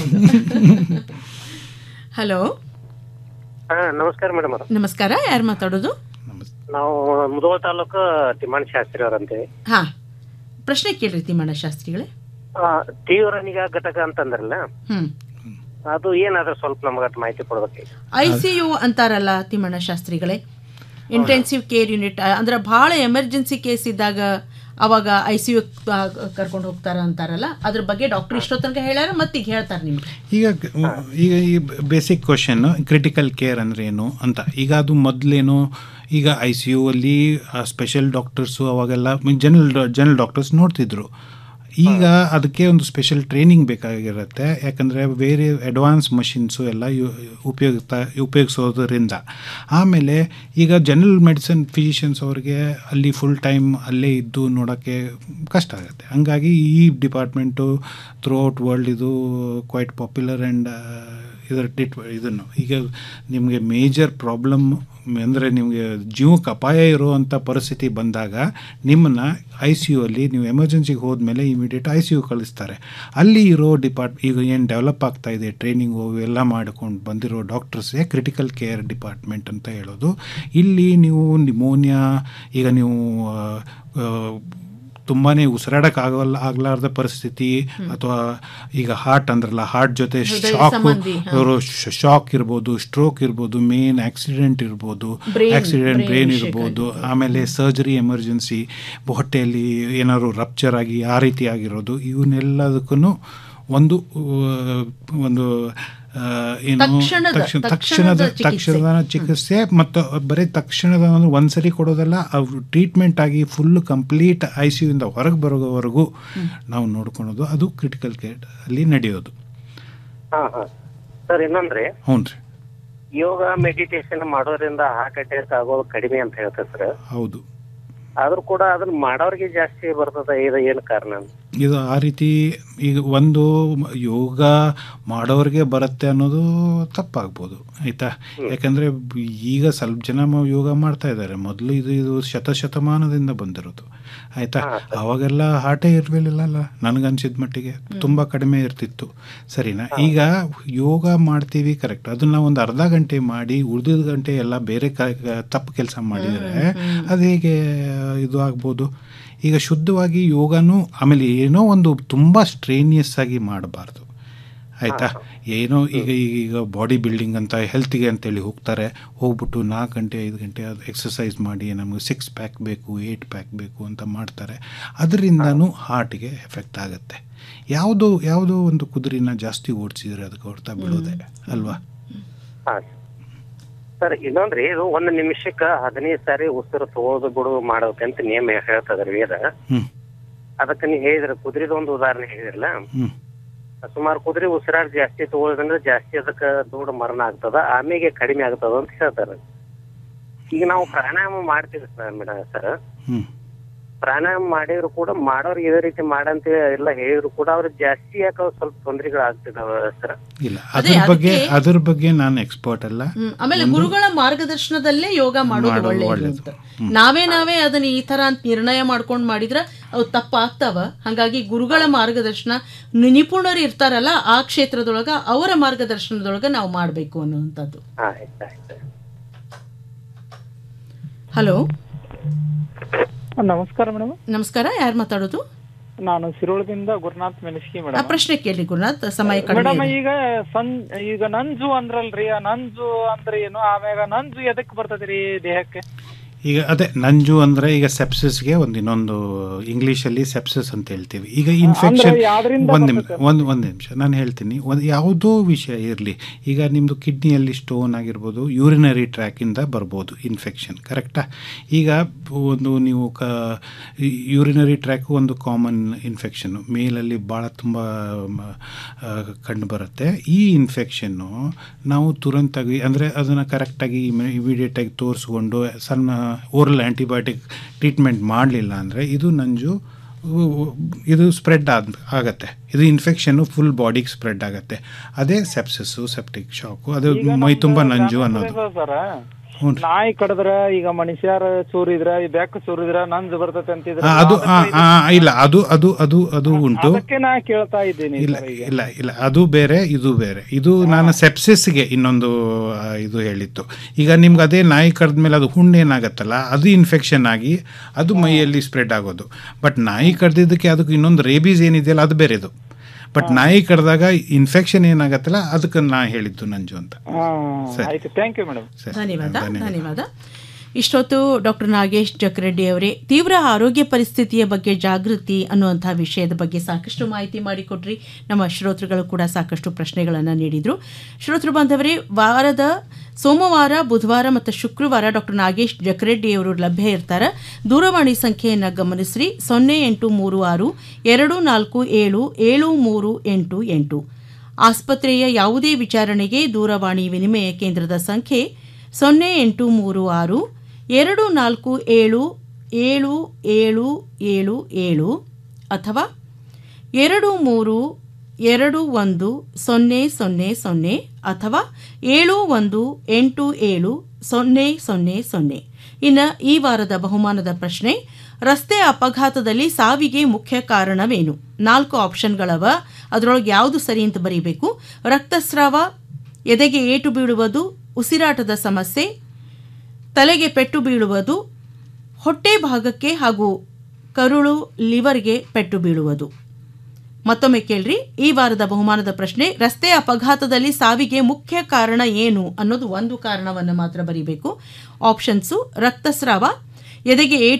Speaker 2: ಹಲೋ
Speaker 9: ಹಾ ನಮಸ್ಕಾರ ಮೇಡಮ್ ಅವ್ರ
Speaker 2: ನಮಸ್ಕಾರ ಯಾರು ಮಾತಾಡೋದು
Speaker 9: ನಾವು ಮುಧೋಳ ತಾಲೂಕು ತಿಮ್ಮಣ್ಣ ಶಾಸ್ತ್ರಿ ಅವ್ರಂತೇಳಿ
Speaker 2: ಹಾ ಪ್ರಶ್ನೆ ಕೇಳ್ರಿ ತಿಮ್ಮಣ್ಣ ಶಾಸ್ತ್ರಿಗಳೇ
Speaker 9: ಆ, ತೀವ್ರ ನಿಗಾ ಘಟಕ ಅಂತಂದ್ರಲ್ಲ
Speaker 2: ಹ್ಮ್
Speaker 9: ಅದು ಏನಾದ್ರೂ ಸ್ವಲ್ಪ ನಮಗಟ್ ಮಾಹಿತಿ ಕೊಡ್ಬೇಕು
Speaker 2: ಐ ಸಿ ಯು ಅಂತಾರಲ್ಲ ತಿಮ್ಮಣ್ಣ ಶಾಸ್ತ್ರಿಗಳೇ ಇಂಟೆನ್ಸಿವ್ ಕೇರ್ ಯೂನಿಟ್ ಅಂದ್ರೆ ಭಾಳ ಎಮರ್ಜೆನ್ಸಿ ಕೇಸ್ ಇದ್ದಾಗ ಅವಾಗ ಐ ಸಿ ಯು ಕರ್ಕೊಂಡು ಹೋಗ್ತಾರ ಅಂತಾರಲ್ಲ ಅದ್ರ ಬಗ್ಗೆ ಡಾಕ್ಟರ್ ಇಷ್ಟೋ ತನಕ ಹೇಳ್ಯಾರ ಮತ್ತೀಗ ಹೇಳ್ತಾರೆ ನಿಮ್ಗೆ
Speaker 11: ಈಗ ಈಗ ಈ ಬೇಸಿಕ್ ಕ್ವಶನ್ ಕ್ರಿಟಿಕಲ್ ಕೇರ್ ಅಂದರೆ ಏನು ಅಂತ ಈಗ ಅದು ಮೊದಲೇನು ಈಗ ಐ ಸಿ ಯು ಅಲ್ಲಿ ಸ್ಪೆಷಲ್ ಡಾಕ್ಟರ್ಸು ಅವಾಗೆಲ್ಲ ಜನರಲ್ ಜನರಲ್ ಡಾಕ್ಟರ್ಸ್ ನೋಡ್ತಿದ್ರು ಈಗ ಅದಕ್ಕೆ ಒಂದು ಸ್ಪೆಷಲ್ ಟ್ರೈನಿಂಗ್ ಬೇಕಾಗಿರುತ್ತೆ ಯಾಕಂದರೆ ಬೇರೆ ಅಡ್ವಾನ್ಸ್ ಮಷಿನ್ಸು ಎಲ್ಲ ಯು- ಉಪಯುಕ್ತ ಉಪಯೋಗಿಸೋದ್ರಿಂದ ಆಮೇಲೆ ಈಗ ಜನರಲ್ ಮೆಡಿಸಿನ್ ಫಿಸಿಷಿಯನ್ಸ್ ಅವ್ರಿಗೆ ಅಲ್ಲಿ ಫುಲ್ ಟೈಮ್ ಅಲ್ಲೇ ಇದ್ದು ನೋಡೋಕ್ಕೆ ಕಷ್ಟ ಆಗುತ್ತೆ ಹಂಗಾಗಿ ಈ ಡಿಪಾರ್ಟ್ಮೆಂಟು ಥ್ರೂ ಔಟ್ ವರ್ಲ್ಡ್ ಇದು ಕ್ವೈಟ್ ಪಾಪ್ಯುಲರ್ ಆ್ಯಂಡ್ ಇದರ ಟಿಟ್ ಇದನ್ನು ಈಗ ನಿಮಗೆ ಮೇಜರ್ ಪ್ರಾಬ್ಲಮ್ ಅಂದರೆ ನಿಮಗೆ ಜೀವಕ್ಕೆ ಅಪಾಯ ಇರುವಂಥ ಪರಿಸ್ಥಿತಿ ಬಂದಾಗ ನಿಮ್ಮನ್ನು ಐ ಸಿ ಯು ಅಲ್ಲಿ ನೀವು ಎಮರ್ಜೆನ್ಸಿಗೆ ಹೋದ್ಮೇಲೆ ಇಮಿಡಿಯೇಟ್ ಐ ಸಿ ಯು ಕಳಿಸ್ತಾರೆ ಅಲ್ಲಿ ಇರೋ ಡಿಪಾರ್ಟ್ ಈಗ ಏನು ಡೆವಲಪ್ ಆಗ್ತಾ ಇದೆ ಟ್ರೈನಿಂಗು ಎಲ್ಲ ಮಾಡ್ಕೊಂಡು ಬಂದಿರೋ ಡಾಕ್ಟರ್ಸೇ ಕ್ರಿಟಿಕಲ್ ಕೇರ್ ಡಿಪಾರ್ಟ್ಮೆಂಟ್ ಅಂತ ಹೇಳೋದು ಇಲ್ಲಿ ನೀವು ನಿಮೋನಿಯಾ ಈಗ ನೀವು ತುಂಬಾ ಉಸಿರಾಡೋಕ್ಕಾಗಲ್ಲ ಆಗಲಾರ್ದ ಪರಿಸ್ಥಿತಿ ಅಥವಾ ಈಗ ಹಾರ್ಟ್ ಅಂದ್ರಲ್ಲ ಹಾರ್ಟ್ ಜೊತೆ
Speaker 2: ಹೃದಯ
Speaker 11: ಶಾಕ್
Speaker 2: ಸಂಬಂಧಿ, ಹಾ.
Speaker 11: ಇವರು ಶಾಕ್ ಇರ್ಬೋದು ಸ್ಟ್ರೋಕ್ ಇರ್ಬೋದು ಮೇನ್ ಆಕ್ಸಿಡೆಂಟ್ ಇರ್ಬೋದು
Speaker 2: Brain-
Speaker 11: ಆಕ್ಸಿಡೆಂಟ್
Speaker 2: brain
Speaker 11: ಬ್ರೇನ್
Speaker 2: ವಿಷಯ
Speaker 11: ಇರ್ಬೋದು ಆಮೇಲೆ ಸರ್ಜರಿ ಎಮರ್ಜೆನ್ಸಿ ಹೊಟ್ಟೆಯಲ್ಲಿ ಏನಾದ್ರು ರಪ್ಚರ್ ಆಗಿ ಆ ರೀತಿ ಆಗಿರೋದು ಇವನ್ನೆಲ್ಲದಕ್ಕೂ ಒಂದು ಆ, ಒಂದು ಆ, ಏನು
Speaker 2: ತಕ್ಷಣದ-
Speaker 11: ತಕ್ಷಣ
Speaker 2: ತಕ್ಷಣದ
Speaker 11: ತಕ್ಷಣದ
Speaker 2: ಚಿಕಿತ್ಸೆ.
Speaker 11: ತಕ್ಷಣದ ಚಿಕಿತ್ಸೆ ಮತ್ತು ಬರೀ ತಕ್ಷಣದ ಒಂದು ಒಂದ್ಸರಿ ಕೊಡೋದಲ್ಲ ಅವು ಟ್ರೀಟ್ಮೆಂಟ್ ಆಗಿ ಫುಲ್ ಕಂಪ್ಲೀಟ್ ಐ ಸಿ ಯುಯಿಂದ ಹೊರಗೆ ಬರೋವರೆಗೂ ನಾವು ನೋಡ್ಕೊಳೋದು ಅದು ಕ್ರಿಟಿಕಲ್ ಕೇರ್ ಅಲ್ಲಿ ನಡೆಯೋದು
Speaker 13: ಹಾ ಹಾ ಸರ್ ಇನ್ನೊಂದ್ರಿ
Speaker 11: ಹ್ಞೂ ರೀ
Speaker 13: ಯೋಗ ಮೆಡಿಟೇಷನ್ ಮಾಡೋದ್ರಿಂದ ಹಾರ್ಟ್ ಅಟ್ಯಾಕ್ ಆಗೋದು ಕಡಿಮೆ ಅಂತ ಹೇಳ್ತಾರೆ ಸರ್
Speaker 11: ಹೌದು
Speaker 13: ಆದ್ರೂ ಕೂಡ ಅದನ್ನ ಮಾಡೋರಿಗೆ ಜಾಸ್ತಿ ಬರ್ತದ ಇದು ಏನು ಕಾರಣ
Speaker 11: ಇದು ಆ ರೀತಿ ಈಗ ಒಂದು ಯೋಗ ಮಾಡೋರಿಗೆ ಬರುತ್ತೆ ಅನ್ನೋದು ತಪ್ಪಾಗ್ಬೋದು ಆಯಿತಾ ಯಾಕಂದರೆ ಈಗ ಸ್ವಲ್ಪ ಜನ ಮ- ಯೋಗ ಮಾಡ್ತಾ ಇದ್ದಾರೆ ಮೊದಲು ಇದು ಇದು ಶತಶತಮಾನದಿಂದ ಬಂದಿರೋದು ಆಯಿತಾ ಅವಾಗೆಲ್ಲ ಹಾಟೇ ಇರಲಿಲ್ಲಲ್ಲ ನನಗನ್ಸಿದ ಮಟ್ಟಿಗೆ ತುಂಬ ಕಡಿಮೆ ಇರ್ತಿತ್ತು ಸರಿನಾ ಈಗ ಯೋಗ ಮಾಡ್ತೀವಿ ಕರೆಕ್ಟ್ ಅದನ್ನ ಒಂದು ಅರ್ಧ ಗಂಟೆ ಮಾಡಿ ಉಳಿದ ಗಂಟೆ ಎಲ್ಲ ಬೇರೆ ಕ ತಪ್ಪು ಕೆಲಸ ಮಾಡಿದರೆ ಅದು ಹೇಗೆ ಇದು ಆಗ್ಬೋದು ಈಗ ಶುದ್ಧವಾಗಿ ಯೋಗನೂ ಆಮೇಲೆ ಏನೋ ಒಂದು ತುಂಬ ಸ್ಟ್ರೇನಿಯಸ್ ಆಗಿ ಮಾಡಬಾರ್ದು ಆಯಿತಾ ಏನೋ ಈಗ ಈಗ ಈಗ ಬಾಡಿ ಬಿಲ್ಡಿಂಗ್ ಅಂತ ಹೆಲ್ತಿಗೆ ಅಂತೇಳಿ ಹೋಗ್ತಾರೆ ಹೋಗ್ಬಿಟ್ಟು ನಾಲ್ಕು ಗಂಟೆ ಐದು ಗಂಟೆ ಅದು ಎಕ್ಸಸೈಸ್ ಮಾಡಿ ನಮಗೆ ಸಿಕ್ಸ್ ಪ್ಯಾಕ್ ಬೇಕು ಏಯ್ಟ್ ಪ್ಯಾಕ್ ಬೇಕು ಅಂತ ಮಾಡ್ತಾರೆ ಅದರಿಂದನೂ ಹಾರ್ಟಿಗೆ ಎಫೆಕ್ಟ್ ಆಗುತ್ತೆ ಯಾವುದೋ ಯಾವುದೋ ಒಂದು ಕುದುರೆನ ಜಾಸ್ತಿ ಓಡಿಸಿದ್ರೆ ಅದಕ್ಕೆ ಹೊಡ್ತಾ ಬೀಳೋದೆ ಅಲ್ವಾ
Speaker 13: ಹಾ ಸರ್ ಇನ್ನೊಂದ್ರಿ ಇದು ಒಂದ್ ನಿಮಿಷಕ್ಕ ಹದಿನೈದು ಸಾರಿ ಉಸಿರು ತಗೊಳ್ಳೋದು ಬಿಡು ಮಾಡೋಕಂತ ನಿಯಮ ಹೇಳ್ತದ್ರಿ ವೇದ
Speaker 11: ಹ್ಮ್.
Speaker 13: ಅದಕ್ಕೆ ನೀವು ಹೇಳಿದ್ರ ಕುದುರೆದ ಒಂದು ಉದಾಹರಣೆ ಹೇಳಿದ್ರಲ್ಲ
Speaker 11: ಹ್ಮ್.
Speaker 13: ಸುಮಾರು ಕುದುರೆ ಉಸಿರಾಡ್ ಜಾಸ್ತಿ ತಗೊಳ್ಳೋದ್ರಿಂದ ಜಾಸ್ತಿ ಅದಕ್ಕೆ ದೂಡ ಮರಣ ಆಗ್ತದ ಆಮೇಲೆ ಕಡಿಮೆ ಆಗ್ತದ ಅಂತ ಹೇಳ್ತಾರ ಈಗ ನಾವು ಪ್ರಾಣಾಯಾಮ ಮಾಡ್ತೀವಿ ಸರ್ ಮೇಡಮ್ ಸರ್
Speaker 11: ಹ್ಮ್.
Speaker 13: ಪ್ರಾಣಾಯಾಮ ಮಾಡಿದ್ರು ಕೂಡ ಮಾಡೋರು ಇದೇ ರೀತಿ ಮಾಡಂತ ಎಲ್ಲ ಹೇಳಿದ್ರು ಕೂಡ ಅವ್ರಿಗೆ ಜಾಸ್ತಿ ಯಾಕೆ ಸ್ವಲ್ಪ ತೊಂದರೆಗಳು ಆಗ್ತಿದಾವ ಸರ್
Speaker 11: ಇಲ್ಲ
Speaker 2: ಅದೇ,
Speaker 11: ಅದ್ರ ಬಗ್ಗೆ
Speaker 2: ಅದಕ್ಕೆ-
Speaker 11: ಅದ್ರ ಬಗ್ಗೆ ನಾನು ಎಕ್ಸ್ಪರ್ಟ್ ಅಲ್ಲ
Speaker 2: ಹ್ಮ್. ಆಮೇಲೆ
Speaker 11: ಒಂದು-
Speaker 2: ಗುರುಗಳ ಮಾರ್ಗದರ್ಶನದಲ್ಲೇ ಯೋಗ ಮಾಡೋದು
Speaker 11: ಮಾಡೋದು
Speaker 2: ಒಳ್ಳೆಯದು
Speaker 11: ಒಳ್ಳೇದು.
Speaker 2: ಅಂತ ನಾವೇ ನಾವೇ ಅದನ್ನ ಈ ತರ ಅಂತ ನಿರ್ಣಯ ಮಾಡ್ಕೊಂಡು ಮಾಡಿದ್ರ ಅವು ತಪ್ಪಾಗ್ತಾವ ಹಾಗಾಗಿ ಗುರುಗಳ ಮಾರ್ಗದರ್ಶನ ನಿ- ನಿಪುಣರು ಇರ್ತಾರಲ್ಲ ಆ ಕ್ಷೇತ್ರದೊಳಗ ಅವರ ಮಾರ್ಗದರ್ಶನದೊಳಗ ನಾವು ಮಾಡಬೇಕು ಅನ್ನುವಂಥದ್ದು
Speaker 13: ಆಯ್ತು ಆಯ್ತು
Speaker 2: ಹಲೋ
Speaker 14: ನಮಸ್ಕಾರ ಮೇಡಮ್
Speaker 2: ನಮಸ್ಕಾರ ಯಾರು ಮಾತಾಡೋದು
Speaker 14: ನಾನು ಸಿರೋಳದಿಂದ ಗುರುನಾಥ್ ಮೆಣಸ್ಕಿ
Speaker 2: ಆ
Speaker 14: ಮೇಡಮ್
Speaker 2: ಪ್ರಶ್ನೆ ಕೇಳಿ ಗುರುನಾಥ್ ಸಮಯ ಕಡಿಮೆ
Speaker 14: ಮೇಡಮ್
Speaker 2: ಇದೆ.
Speaker 14: ಈಗ ಸಂ ಈಗ ನಂಜು ಅಂದ್ರಲ್ರಿ ಆ ನಂಜು ಅಂದ್ರೆ ಏನು ಆಮ್ಯಾಗ ನಂಜು ಎದಕ್ ಬರ್ತದ್ರಿ ದೇಹಕ್ಕೆ
Speaker 11: ಈಗ ಅದೇ ನಂಜು ಅಂದ್ರೆ ಈಗ ಸೆಪ್ಸಿಸ್ಗೆ ಒಂದು ಇನ್ನೊಂದು ಇಂಗ್ಲೀಷಲ್ಲಿ ಸೆಪ್ಸಿಸ್ ಅಂತ ಹೇಳ್ತೀವಿ ಈಗ ಇನ್ಫೆಕ್ಷನ್
Speaker 14: ಯಾವ್ದ್ರಿಂದ
Speaker 11: ಒಂದು ನಿಮಿಷ
Speaker 14: ಬರ್ತದೆ?
Speaker 11: ಒಂದು ಒಂದು ನಿಮಿಷ ನಾನು ಹೇಳ್ತೀನಿ ಒಂದು ಯಾವುದೋ ವಿಷಯ ಇರಲಿ ಈಗ ನಿಮ್ಮದು ಕಿಡ್ನಿಯಲ್ಲಿ ಸ್ಟೋನ್ ಆಗಿರ್ಬೋದು ಯೂರಿನರಿ ಟ್ರ್ಯಾಕಿಂದ ಬರ್ಬೋದು ಇನ್ಫೆಕ್ಷನ್ ಕರೆಕ್ಟಾ ಈಗ ಒಂದು ನೀವು ಕ ಯೂರಿನರಿ ಟ್ರ್ಯಾಕು ಒಂದು ಕಾಮನ್ ಇನ್ಫೆಕ್ಷನ್ನು ಮೇಲಲ್ಲಿ ಭಾಳ ತುಂಬ ಕಂಡು ಬರುತ್ತೆ ಈ ಇನ್ಫೆಕ್ಷನ್ನು ನಾವು ತುರಂತಾಗಿ ಅಂದರೆ ಅದನ್ನು ಕರೆಕ್ಟಾಗಿ ಇಮಿಡಿಯೇಟಾಗಿ ತೋರಿಸ್ಕೊಂಡು ಸಣ್ಣ ಓರಲ್ ಆ್ಯಂಟಿಬಯೋಟಿಕ್ ಟ್ರೀಟ್ಮೆಂಟ್ ಮಾಡಲಿಲ್ಲ ಅಂದರೆ ಇದು ನಂಜು ಉ- ಉ- ಇದು ಸ್ಪ್ರೆಡ್ ಆದ ಆಗತ್ತೆ ಇದು ಇನ್ಫೆಕ್ಷನ್ನು ಫುಲ್ ಬಾಡಿಗೆ ಸ್ಪ್ರೆಡ್ ಆಗುತ್ತೆ ಅದೇ ಸೆಪ್ಸಿಸ್ಸು ಸೆಪ್ಟಿಕ್ ಶಾಕು ಅದು ಮೈ ತುಂಬ ನಂಜು ಅನ್ನೋದು
Speaker 14: ಸರ್
Speaker 11: ಹ್ಞೂ
Speaker 14: ನಾಯಿ ಕಡದ್ರ ಈಗ ಮನುಷ್ಯರ ಸೂರಿದ್ರ ಈ ಬೆಕ್ಕ ಸೂರಿದ್ರ ನಂಜು ಬರ್ತೈತೆ ಅಂತಿದ್ರ
Speaker 11: ಆ, ಅದು ಆ, ಆ, ಇಲ್ಲ ಅದು ಅದು ಅದು ಅದು ಉಂಟು
Speaker 14: ಅದಕ್ಕೆ ನಾ ಕೇಳ್ತಾ ಇದ್ದೀನಿ
Speaker 11: ಇಲ್ಲ
Speaker 14: sir ಈಗ.
Speaker 11: ಇಲ್ಲ ಇಲ್ಲ ಅದು ಬೇರೆ ಇದು ಬೇರೆ ಇದು ನಾನು ಸೆಪ್ಸಿಸ್ಗೆ ಇನ್ನೊಂದು ಆ, ಇದು ಹೇಳಿತ್ತು ಈಗ ನಿಮ್ಗೆ ಅದೇ ನಾಯಿ ಕಡ್ದ್ಮೇಲೆ ಅದು ಹುಣ್ಣು ಏನಾಗತ್ತಲ್ಲ ಅದು ಇನ್ಫೆಕ್ಷನ್ ಆಗಿ ಅದು ಮೈಯಲ್ಲಿ ಸ್ಪ್ರೆಡ್ ಆಗೋದು ಬಟ್ ನಾಯಿ ಕಡ್ದಿದ್ದಕ್ಕೆ ಅದಕ್ಕೆ ಇನ್ನೊಂದು ರೇಬೀಸ್ ಏನಿದೆಯಲ್ಲ ಅದು ಬೇರೆದು ಬಟ್ ನಾಯಿ ಕಡ್ದಾಗ ಇನ್ಫೆಕ್ಷನ್ ಏನಾಗತ್ತಲ್ಲ ಅದಕ್ಕೆ ನಾ ಹೇಳಿದ್ದು ನಂಜು ಅಂತ
Speaker 14: ಹಾ,
Speaker 11: ಸರಿ.
Speaker 14: ಆಯ್ತು ಥ್ಯಾಂಕ್ ಯು ಮೇಡಮ್
Speaker 11: ಸರಿ.
Speaker 2: ಧನ್ಯವಾದ ಧನ್ಯವಾದ ಇಷ್ಟೊತ್ತು ಡಾಕ್ಟರ್ ನಾಗೇಶ್ ಜಕರೆಡ್ಡಿ ಅವರೇ ತೀವ್ರ ಆರೋಗ್ಯ ಪರಿಸ್ಥಿತಿಯ ಬಗ್ಗೆ ಜಾಗೃತಿ ಅನ್ನುವಂಥ ವಿಷಯದ ಬಗ್ಗೆ ಸಾಕಷ್ಟು ಮಾಹಿತಿ ಮಾಡಿಕೊಟ್ರಿ ನಮ್ಮ ಶ್ರೋತೃಗಳು ಕೂಡ ಸಾಕಷ್ಟು ಪ್ರಶ್ನೆಗಳನ್ನು ನೀಡಿದರು ಶ್ರೋತೃ ಬಾಂಧವರೇ ವಾರದ ಸೋಮವಾರ ಬುಧವಾರ ಮತ್ತು ಶುಕ್ರವಾರ ಡಾಕ್ಟರ್ ನಾಗೇಶ್ ಜಕರೆಡ್ಡಿ ಅವರು ಲಭ್ಯ ಇರ್ತಾರೆ ದೂರವಾಣಿ ಸಂಖ್ಯೆಯನ್ನು ಗಮನಿಸ್ರಿ ಸೊನ್ನೆ ಎಂಟು ಮೂರು ಆರು ಎರಡು ನಾಲ್ಕು ಏಳು ಏಳು ಮೂರು ಎಂಟು ಎಂಟು ಆಸ್ಪತ್ರೆಯ ಯಾವುದೇ ವಿಚಾರಣೆಗೆ ದೂರವಾಣಿ ವಿನಿಮಯ ಕೇಂದ್ರದ ಸಂಖ್ಯೆ ಸೊನ್ನೆ ಎಂಟು ಮೂರು ಆರು ಎರಡು ನಾಲ್ಕು ಏಳು ಏಳು ಏಳು ಏಳು ಏಳು ಅಥವಾ ಎರಡು ಮೂರು ಎರಡು ಒಂದು ಸೊನ್ನೆ ಸೊನ್ನೆ ಸೊನ್ನೆ ಅಥವಾ ಏಳು ಒಂದು ಎಂಟು ಏಳು ಸೊನ್ನೆ ಸೊನ್ನೆ ಸೊನ್ನೆ ಇನ್ನು ಈ ವಾರದ ಬಹುಮಾನದ ಪ್ರಶ್ನೆ ರಸ್ತೆ ಅಪಘಾತದಲ್ಲಿ ಸಾವಿಗೆ ಮುಖ್ಯ ಕಾರಣವೇನು ನಾಲ್ಕು ಆಪ್ಷನ್ಗಳವ ಅದರೊಳಗೆ ಯಾವುದು ಸರಿ ಅಂತ ಬರೀಬೇಕು ರಕ್ತಸ್ರಾವ ಎದೆಗೆ ಏಟು ಬೀಳುವುದು ಉಸಿರಾಟದ ಸಮಸ್ಯೆ ತಲೆಗೆ ಪೆಟ್ಟು ಬೀಳುವುದು ಹೊಟ್ಟೆ ಭಾಗಕ್ಕೆ ಹಾಗೂ ಕರುಳು ಲಿವರ್ಗೆ ಪೆಟ್ಟು ಬೀಳುವುದು ಮತ್ತೊಮ್ಮೆ ಕೇಳ್ರಿ ಈ ವಾರದ ಬಹುಮಾನದ ಪ್ರಶ್ನೆ ರಸ್ತೆ ಅಪಘಾತದಲ್ಲಿ ಸಾವಿಗೆ ಮುಖ್ಯ ಕಾರಣ ಏನು ಅನ್ನೋದು ಒಂದು ಕಾರಣವನ್ನು ಮಾತ್ರ ಬರೀಬೇಕು ಆಪ್ಷನ್ಸು ರಕ್ತಸ್ರಾವ ಎದೆಗೆ ಏಟು